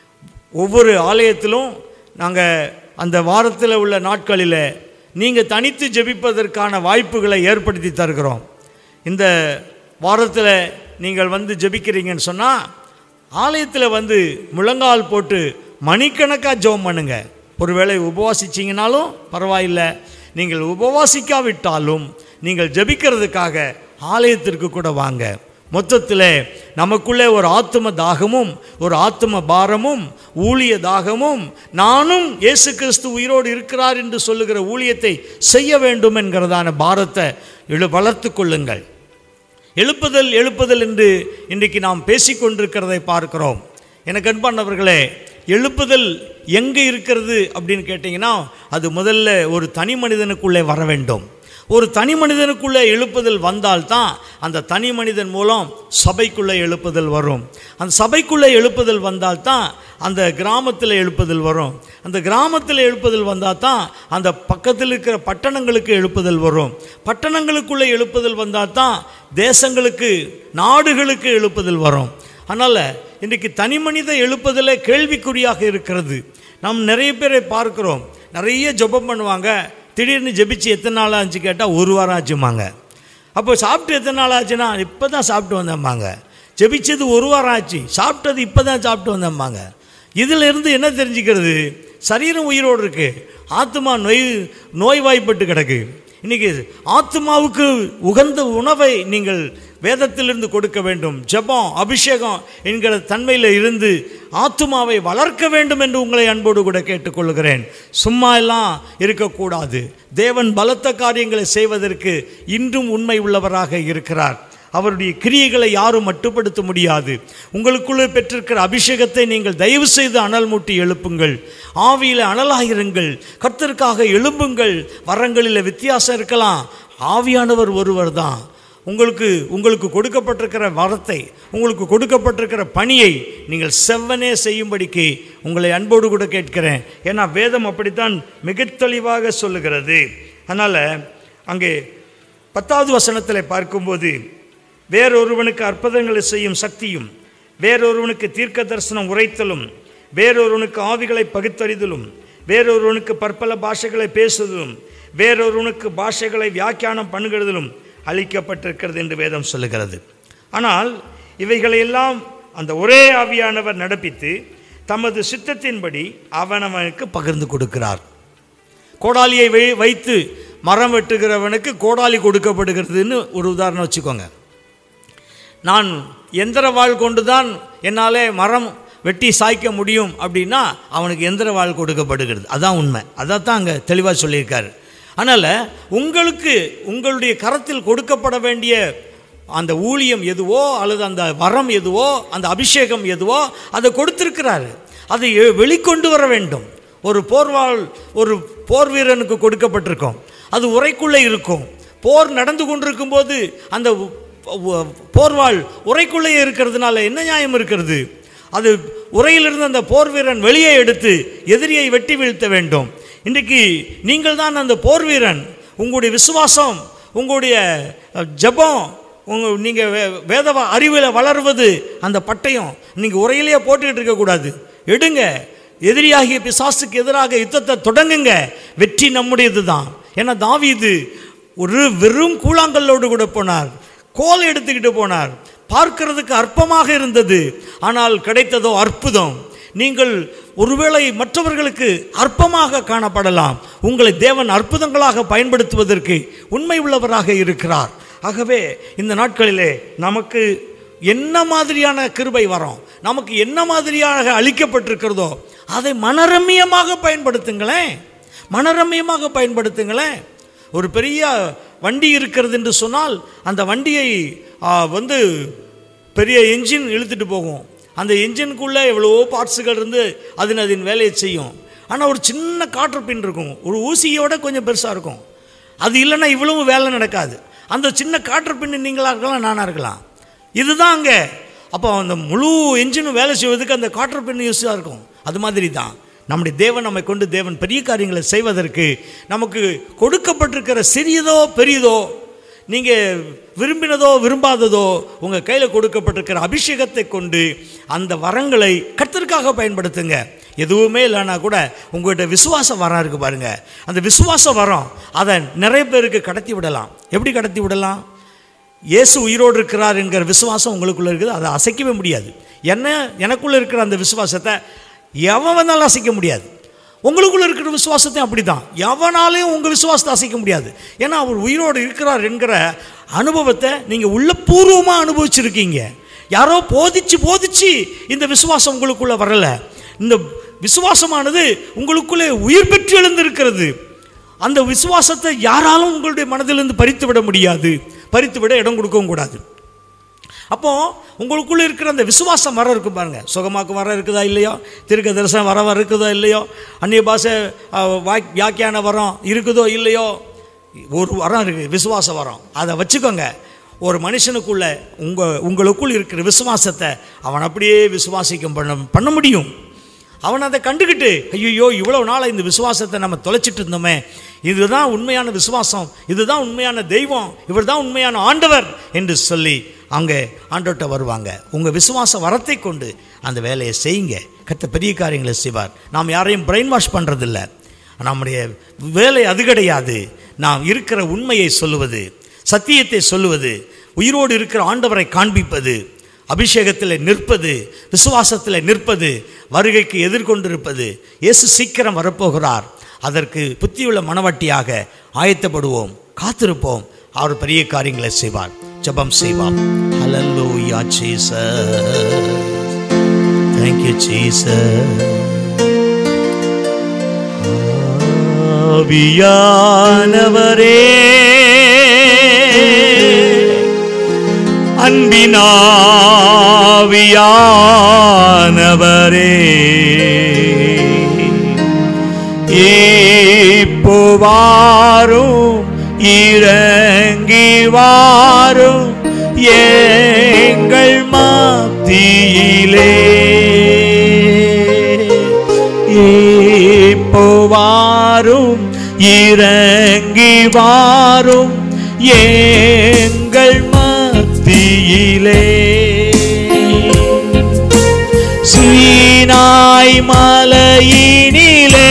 ஒவ்வொரு ஆலயத்திலும் நாங்கள் அந்த வாரத்தில் உள்ள நாட்களில் நீங்கள் தனித்து ஜெபிப்பதற்கான வாய்ப்புகளை ஏற்படுத்தி தருகிறோம் இந்த வாரத்தில் நீங்கள் வந்து ஜெபிக்கிறீங்கன்னு சொன்னால் ஆலயத்தில் வந்து முழங்கால் போட்டு மணிக்கணக்காக ஜெபம் பண்ணுங்க ஒருவேளை உபவாசிச்சிங்கனாலும் பரவாயில்லை நீங்கள் உபவாசிக்காவிட்டாலும் நீங்கள் ஜெபிக்கிறதுக்காக ஆலயத்திற்கு கூட வாங்க மொத்தத்தில் நமக்குள்ளே ஒரு ஆத்தும தாகமும் ஒரு ஆத்தும பாரமும் ஊழிய தாகமும் நானும் இயேசு கிறிஸ்து உயிரோடு இருக்கிறார் என்று சொல்லுகிற ஊழியத்தை செய்ய வேண்டும் என்கிறதான பாரத்தை எழு வளர்த்து கொள்ளுங்கள் எழுப்புதல் எழுப்புதல் என்று இன்றைக்கு நாம் பேசிக்கொண்டிருக்கிறதை பார்க்கிறோம் எனக்கு அன்பானவர்களே எழுப்புதல் எங்கே இருக்கிறது அப்படின்னு கேட்டிங்கன்னா அது முதல்ல ஒரு தனி மனிதனுக்குள்ளே வர வேண்டும் ஒரு தனி மனிதனுக்குள்ளே எழுப்புதல் வந்தால்தான் அந்த தனி மனிதன் மூலம் சபைக்குள்ளே எழுப்புதல் வரும் அந்த சபைக்குள்ளே எழுப்புதல் வந்தால்தான் அந்த கிராமத்தில் எழுப்புதல் வரும் அந்த கிராமத்தில் எழுப்புதல் வந்தால் தான் அந்த பக்கத்தில் இருக்கிற பட்டணங்களுக்கு எழுப்புதல் வரும் பட்டணங்களுக்குள்ளே எழுப்புதல் வந்தால் தான் தேசங்களுக்கு நாடுகளுக்கு எழுப்புதல் வரும் அதனால் இன்றைக்கு தனி மனித எழுப்புதலே கேள்விக்குறியாக இருக்கிறது நாம் நிறைய பேரை பார்க்கிறோம் நிறைய ஜெபம் பண்ணுவாங்க திடீர்னு ஜெபிச்சு எத்தனை நாள் ஆச்சு கேட்டால் ஒரு வாரம் ஆச்சுமாங்க அப்போ சாப்பிட்டு எத்தனை நாள் ஆச்சுன்னா இப்போ தான் சாப்பிட்டு வந்தேம்பாங்க ஜெபிச்சது ஒரு வாரம் ஆச்சு சாப்பிட்டது இப்போ தான் சாப்பிட்டு வந்தேம்பாங்க இதில் இருந்து என்ன தெரிஞ்சுக்கிறது சரீரம் உயிரோடு இருக்கு ஆத்மா நோய் நோய்வாய்ப்பட்டு கிடக்கு இன்னைக்கு ஆத்மாவுக்கு உகந்த உணவை நீங்கள் வேதத்திலிருந்து கொடுக்க வேண்டும் ஜெபம் அபிஷேகம் என்கிற தன்மையில் இருந்து ஆத்மாவை வளர்க்க வேண்டும் என்று உங்களை அன்போடு கூட கேட்டுக்கொள்கிறேன் சும்மா எல்லாம் இருக்கக்கூடாது தேவன் பலத்த காரியங்களை செய்வதற்கு இன்றும் உண்மை உள்ளவராக இருக்கிறார் அவருடைய கிரியைகளை யாரும் மட்டுப்படுத்த முடியாது உங்களுக்குள்ளே பெற்றிருக்கிற அபிஷேகத்தை நீங்கள் தயவு செய்து அனல் மூட்டி எழுப்புங்கள் ஆவியில் அனலாயிருங்கள் கர்த்தருக்காக எழும்புங்கள் வரங்களில் வித்தியாசம் இருக்கலாம் ஆவியானவர் ஒருவர் தான் உங்களுக்கு உங்களுக்கு கொடுக்கப்பட்டிருக்கிற வரத்தை உங்களுக்கு கொடுக்கப்பட்டிருக்கிற பணியை நீங்கள் செவ்வனே செய்யும்படிக்கு உங்களை அன்போடு கூட கேட்கிறேன் ஏன்னா வேதம் அப்படித்தான் மிக தெளிவாக சொல்லுகிறது அதனால் அங்கே பத்தாவது வசனத்தில் பார்க்கும்போது வேறொருவனுக்கு அற்புதங்களை செய்யும் சக்தியும் வேறொருவனுக்கு தீர்க்க தரிசனம் உரைத்தலும் வேறொருவனுக்கு ஆவிகளை பகுத்தறிதலும் வேறொருவனுக்கு பற்பல பாஷைகளை பேசுதலும் வேறொருவனுக்கு பாஷைகளை வியாக்கியானம் பண்ணுகிறதிலும் அளிக்கப்பட்டிருக்கிறது என்று வேதம் சொல்லுகிறது ஆனால் இவைகளையெல்லாம் அந்த ஒரே ஆவியானவர் நடப்பித்து தமது சித்தத்தின்படி அவனவனுக்கு பகிர்ந்து கொடுக்கிறார் கோடாலியை வை வைத்து மரம் வெட்டுகிறவனுக்கு கோடாலி கொடுக்கப்படுகிறதுன்னு ஒரு உதாரணம் வச்சுக்கோங்க நான் எந்திர வாழ் கொண்டு தான் என்னாலே மரம் வெட்டி சாய்க்க முடியும் அப்படின்னா அவனுக்கு எந்திர வாழ் கொடுக்கப்படுகிறது அதான் உண்மை அதான் தான் அங்கே தெளிவாக சொல்லியிருக்காரு அதனால் உங்களுக்கு உங்களுடைய கரத்தில் கொடுக்கப்பட வேண்டிய அந்த ஊழியம் எதுவோ அல்லது அந்த வரம் எதுவோ அந்த அபிஷேகம் எதுவோ அதை கொடுத்திருக்கிறாரு அதை எ- வெளிக்கொண்டு வர வேண்டும் ஒரு போர்வாள் ஒரு போர் வீரனுக்கு கொடுக்கப்பட்டிருக்கும் அது உரைக்குள்ளே இருக்கும் போர் நடந்து கொண்டிருக்கும் போது அந்த உ- உ- போர்வாள் உரைக்குள்ளே இருக்கிறதுனால என்ன நியாயம் இருக்கிறது அது உரையிலிருந்து அந்த போர் வீரன் வெளியே எடுத்து எதிரியை வெட்டி வீழ்த்த வேண்டும் இன்றைக்கு நீங்கள் தான் அந்த போர் வீரன் உங்களுடைய விசுவாசம் உங்களுடைய அஹ், ஜெபம் உங்கள் நீங்கள் வே வேத வ- அறிவில் வளருவது அந்த பட்டயம் நீங்கள் உரையிலேயே போட்டுக்கிட்டு இருக்கக்கூடாது எடுங்க எதிரியாகிய பிசாசுக்கு எதிராக யுத்தத்தை தொடங்குங்க வெற்றி நம்முடையது தான் ஏன்னா தாவீது ஒரு வெறும் கூழாங்கல்லோடு கூட போனார் கோல் எடுத்துக்கிட்டு போனார் பார்க்கிறதுக்கு அற்பமாக இருந்தது ஆனால் கிடைத்ததோ அற்புதம் நீங்கள் ஒருவேளை மற்றவர்களுக்கு அற்பமாக காணப்படலாம் உங்களை தேவன் அற்புதங்களாக பயன்படுத்துவதற்கு உண்மை உள்ளவராக இருக்கிறார் ஆகவே இந்த நாட்களிலே நமக்கு என்ன மாதிரியான கிருபை வரும் நமக்கு என்ன மாதிரியாக அளிக்கப்பட்டிருக்கிறதோ அதை மனரம்மியமாக பயன்படுத்துங்களேன் மனரம்மியமாக பயன்படுத்துங்களேன் ஒரு பெரிய வண்டி இருக்கிறது என்று சொன்னால் அந்த வண்டியை ஆ, வந்து பெரிய என்ஜின் இழுத்துட்டு போகும் அந்த என்ஜினுக்குள்ளே எவ்வளவோ பார்ட்ஸுகள் இருந்து அதன் அதன் வேலையை செய்யும் ஆனால் ஒரு சின்ன காற்று பின் இருக்கும் ஒரு ஊசியோட கொஞ்சம் பெருசாக இருக்கும் அது இல்லைன்னா இவ்வளவு வேலை நடக்காது அந்த சின்ன காற்று பின்னு நீங்களாக இருக்கலாம் நானாக இருக்கலாம் இதுதான் அங்கே அப்போ அந்த முழு என்ஜினும் வேலை செய்வதற்கு அந்த காற்று பின் யூஸாக இருக்கும் அது மாதிரி தான் நம்முடைய தேவன் நம்மை கொண்டு தேவன் பெரிய காரியங்களை செய்வதற்கு நமக்கு கொடுக்கப்பட்டிருக்கிற சிறியதோ பெரியதோ நீங்கள் விரும்பினதோ விரும்பாததோ உங்கள் கையில் கொடுக்கப்பட்டிருக்கிற அபிஷேகத்தை கொண்டு அந்த வரங்களை கர்த்தருக்காக பயன்படுத்துங்க எதுவுமே இல்லைன்னா கூட உங்கள்கிட்ட விசுவாச வரம் இருக்குது பாருங்க அந்த விசுவாச வரம் அதை நிறைய பேருக்கு கடத்தி விடலாம் எப்படி கடத்தி விடலாம் இயேசு உயிரோடு இருக்கிறார் என்கிற விசுவாசம் உங்களுக்குள்ளே இருக்குது அதை அசைக்கவே முடியாது என்ன எனக்குள்ளே இருக்கிற அந்த விசுவாசத்தை எவன் வந்தாலும் அசைக்க முடியாது உங்களுக்குள்ள இருக்கிற விசுவாசத்தையும் அப்படிதான் எவனாலையும் உங்கள் விசுவாசத்தை அசைக்க முடியாது ஏன்னா அவர் உயிரோடு இருக்கிறார் என்கிற அனுபவத்தை நீங்கள் உள்ளபூர்வமாக அனுபவிச்சிருக்கீங்க யாரோ போதிச்சு போதிச்சு இந்த விசுவாசம் உங்களுக்குள்ள வரல இந்த விசுவாசமானது உங்களுக்குள்ளே உயிர் பெற்று எழுந்திருக்கிறது அந்த விசுவாசத்தை யாராலும் உங்களுடைய மனதிலிருந்து பறித்து விட முடியாது பறித்து விட இடம் கொடுக்கவும் கூடாது அப்போ உங்களுக்குள்ள இருக்கிற அந்த விசுவாசம் வர இருக்கு பாருங்க சுகமாக்கு வர இருக்குதா இல்லையோ திருக்க தரிசனம் வர வர இருக்குதோ இல்லையோ அந்நிய பாஷை அஹ், வாக் வியாக்கியான வரம் இருக்குதோ இல்லையோ ஒரு வரம் இருக்குது விசுவாச வரம் அதை வச்சுக்கோங்க ஒரு மனுஷனுக்குள்ள உங்கள் உங்களுக்குள் இருக்கிற விசுவாசத்தை அவன் அப்படியே விசுவாசிக்கும் பண்ண பண்ண முடியும் அவன் அதை கண்டுக்கிட்டு ஐயோ இவ்வளோ நாளாக இந்த விசுவாசத்தை நம்ம தொலைச்சிட்டு இருந்தோமே இதுதான் உண்மையான விசுவாசம் இதுதான் உண்மையான தெய்வம் இவர் தான் உண்மையான ஆண்டவர் என்று சொல்லி அங்கே ஆண்டவர்கிட்ட வருவாங்க உங்கள் விசுவாச வரத்தை கொண்டு அந்த வேலையை செய்யுங்க கத்த பெரிய காரியங்களை செய்வார் நாம் யாரையும் பிரெயின் வாஷ் பண்ணுறதில்ல நம்முடைய வேலை அது கிடையாது நாம் இருக்கிற உண்மையை சொல்லுவது சத்தியத்தை சொல்லுவது உயிரோடு இருக்கிற ஆண்டவரை காண்பிப்பது அபிஷேகத்தில் நிற்பது விசுவாசத்தில் நிற்பது வருகைக்கு எதிர்கொண்டிருப்பது இயேசு சீக்கிரம் வரப்போகிறார் அதற்கு புத்தியுள்ள மனவட்டியாக ஆயத்தப்படுவோம் காத்திருப்போம் அவர் பெரிய காரியங்களை செய்வார் ஜெபம் செய்வார் ஹalleluya ஜீசஸ் thank you ஜீசஸ் ஆவியானவரே அன்பினாவியானவரே இப்போ வாரும் இறங்கி வாரும் எங்கள் மத்தியிலே இப்போ வாரும் இறங்கி வாரும் எங்கள் மத்தியிலே சீனாய் மலையினிலே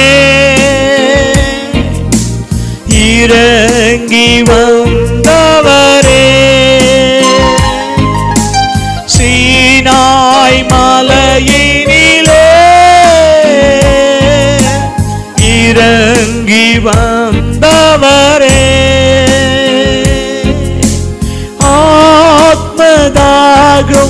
இறங்கி வந்தவரே சீனாய் மலையினிலே இறங்கி வந்தவரே ஆத்மதாகம்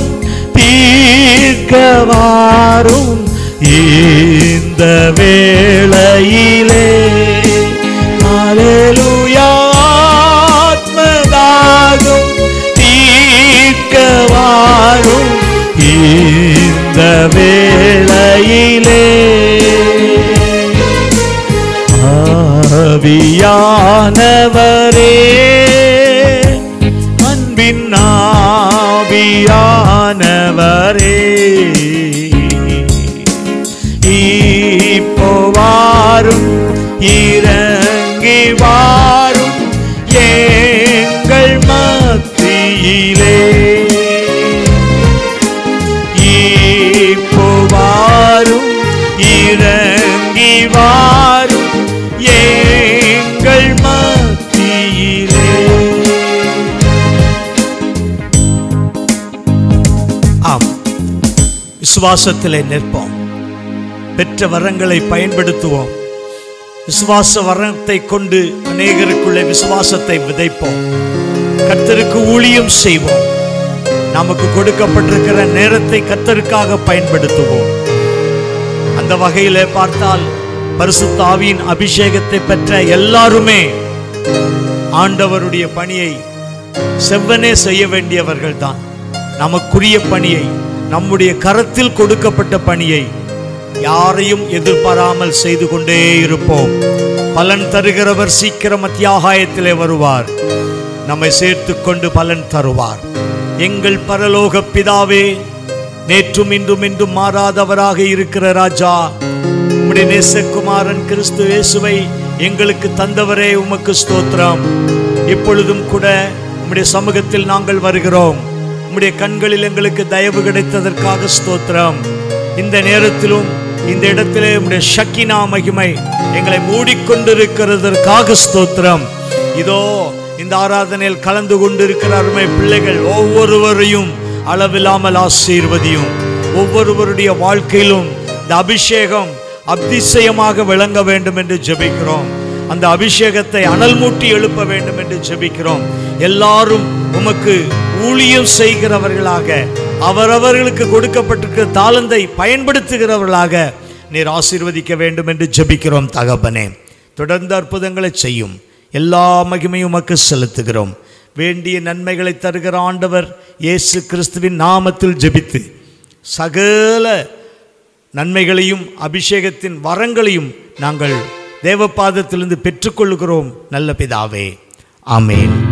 தீர்க்கவாரும் இந்த வேளையிலே அலலுயா ஆத்மதாகம் தீர்க்கவாரும் இந்த வேளையிலே ஆவியானவரே அன்பின் ஆவியானவரே இப்போ வாரும் இறங்கி வாரும் எங்கள் மத்தியிலே இப்போ வாரும் இறங்கி வாரும் எங்கள் மத்தியிலே ஆம் விசுவாசத்திலே நிற்போம் பெற்ற வரங்களை பயன்படுத்துவோம் விசுவாச வரத்தை கொண்டு அநேகருக்குள்ளே விசுவாசத்தை விதைப்போம் கர்த்தருக்கு ஊழியம் செய்வோம் நமக்கு கொடுக்கப்பட்டிருக்கிற நேரத்தை கர்த்தருக்காக பயன்படுத்துவோம் அந்த வகையிலே பார்த்தால் பரிசுத்த ஆவியின் அபிஷேகத்தை பெற்ற எல்லாருமே ஆண்டவருடைய பணியை செவ்வனே செய்ய வேண்டியவர்கள் தான் நமக்குரிய பணியை நம்முடைய கரத்தில் கொடுக்கப்பட்ட பணியை யாரையும் எதிர்பாராமல் செய்து கொண்டே இருப்போம் பலன் தருகிறவர் சீக்கிரம் அத்தியாகாயத்திலே வருவார் நம்மை சேர்த்து கொண்டு பலன் தருவார் எங்கள் பரலோக பிதாவே நேற்றும் இன்றும் இன்றும் மாறாதவராக இருக்கிற ராஜா உம்முடைய நேசகுமாரன் கிறிஸ்து இயேசுவை எங்களுக்கு தந்தவரே உமக்கு ஸ்தோத்திரம் இப்பொழுதும் கூட உம்முடைய சமூகத்தில் நாங்கள் வருகிறோம் உம்முடைய கண்களில் எங்களுக்கு தயவு கிடைத்ததற்காக ஸ்தோத்திரம் இந்த நேரத்திலும் இந்த இடத்திலே உம்முடைய ஷக்கினா மகிமை எங்களை மூடிக்கொண்டிருக்கிறதற்காக ஸ்தோத்திரம் இதோ இந்த ஆராதனையில் கலந்து கொண்டிருக்கிற அருமை பிள்ளைகள் ஒவ்வொருவரையும் அளவில்லாமல் ஆசீர்வதியும் ஒவ்வொருவருடைய வாழ்க்கையிலும் இந்த அபிஷேகம் அதிசயமாக விளங்க வேண்டும் என்று ஜெபிக்கிறோம் அந்த அபிஷேகத்தை அனல் மூட்டி எழுப்ப வேண்டும் என்று ஜெபிக்கிறோம் எல்லாரும் உமக்கு ஊழியம் செய்கிறவர்களாக அவரவர்களுக்கு கொடுக்கப்பட்டிருக்கிற தாளந்தை பயன்படுத்துகிறவர்களாக நீர் ஆசீர்வதிக்க வேண்டும் என்று ஜெபிக்கிறோம் தகப்பனே தொடர்ந்து அற்புதங்களை செய்யும் எல்லா மகிமையும் உமக்கு செலுத்துகிறோம் வேண்டிய நன்மைகளை தருகிற ஆண்டவர் இயேசு கிறிஸ்துவின் நாமத்தில் ஜெபித்து சகல நன்மைகளையும் அபிஷேகத்தின் வரங்களையும் நாங்கள் தேவபாதத்திலிருந்து பெற்றுக்கொள்கிறோம் நல்ல பிதாவே ஆமேன்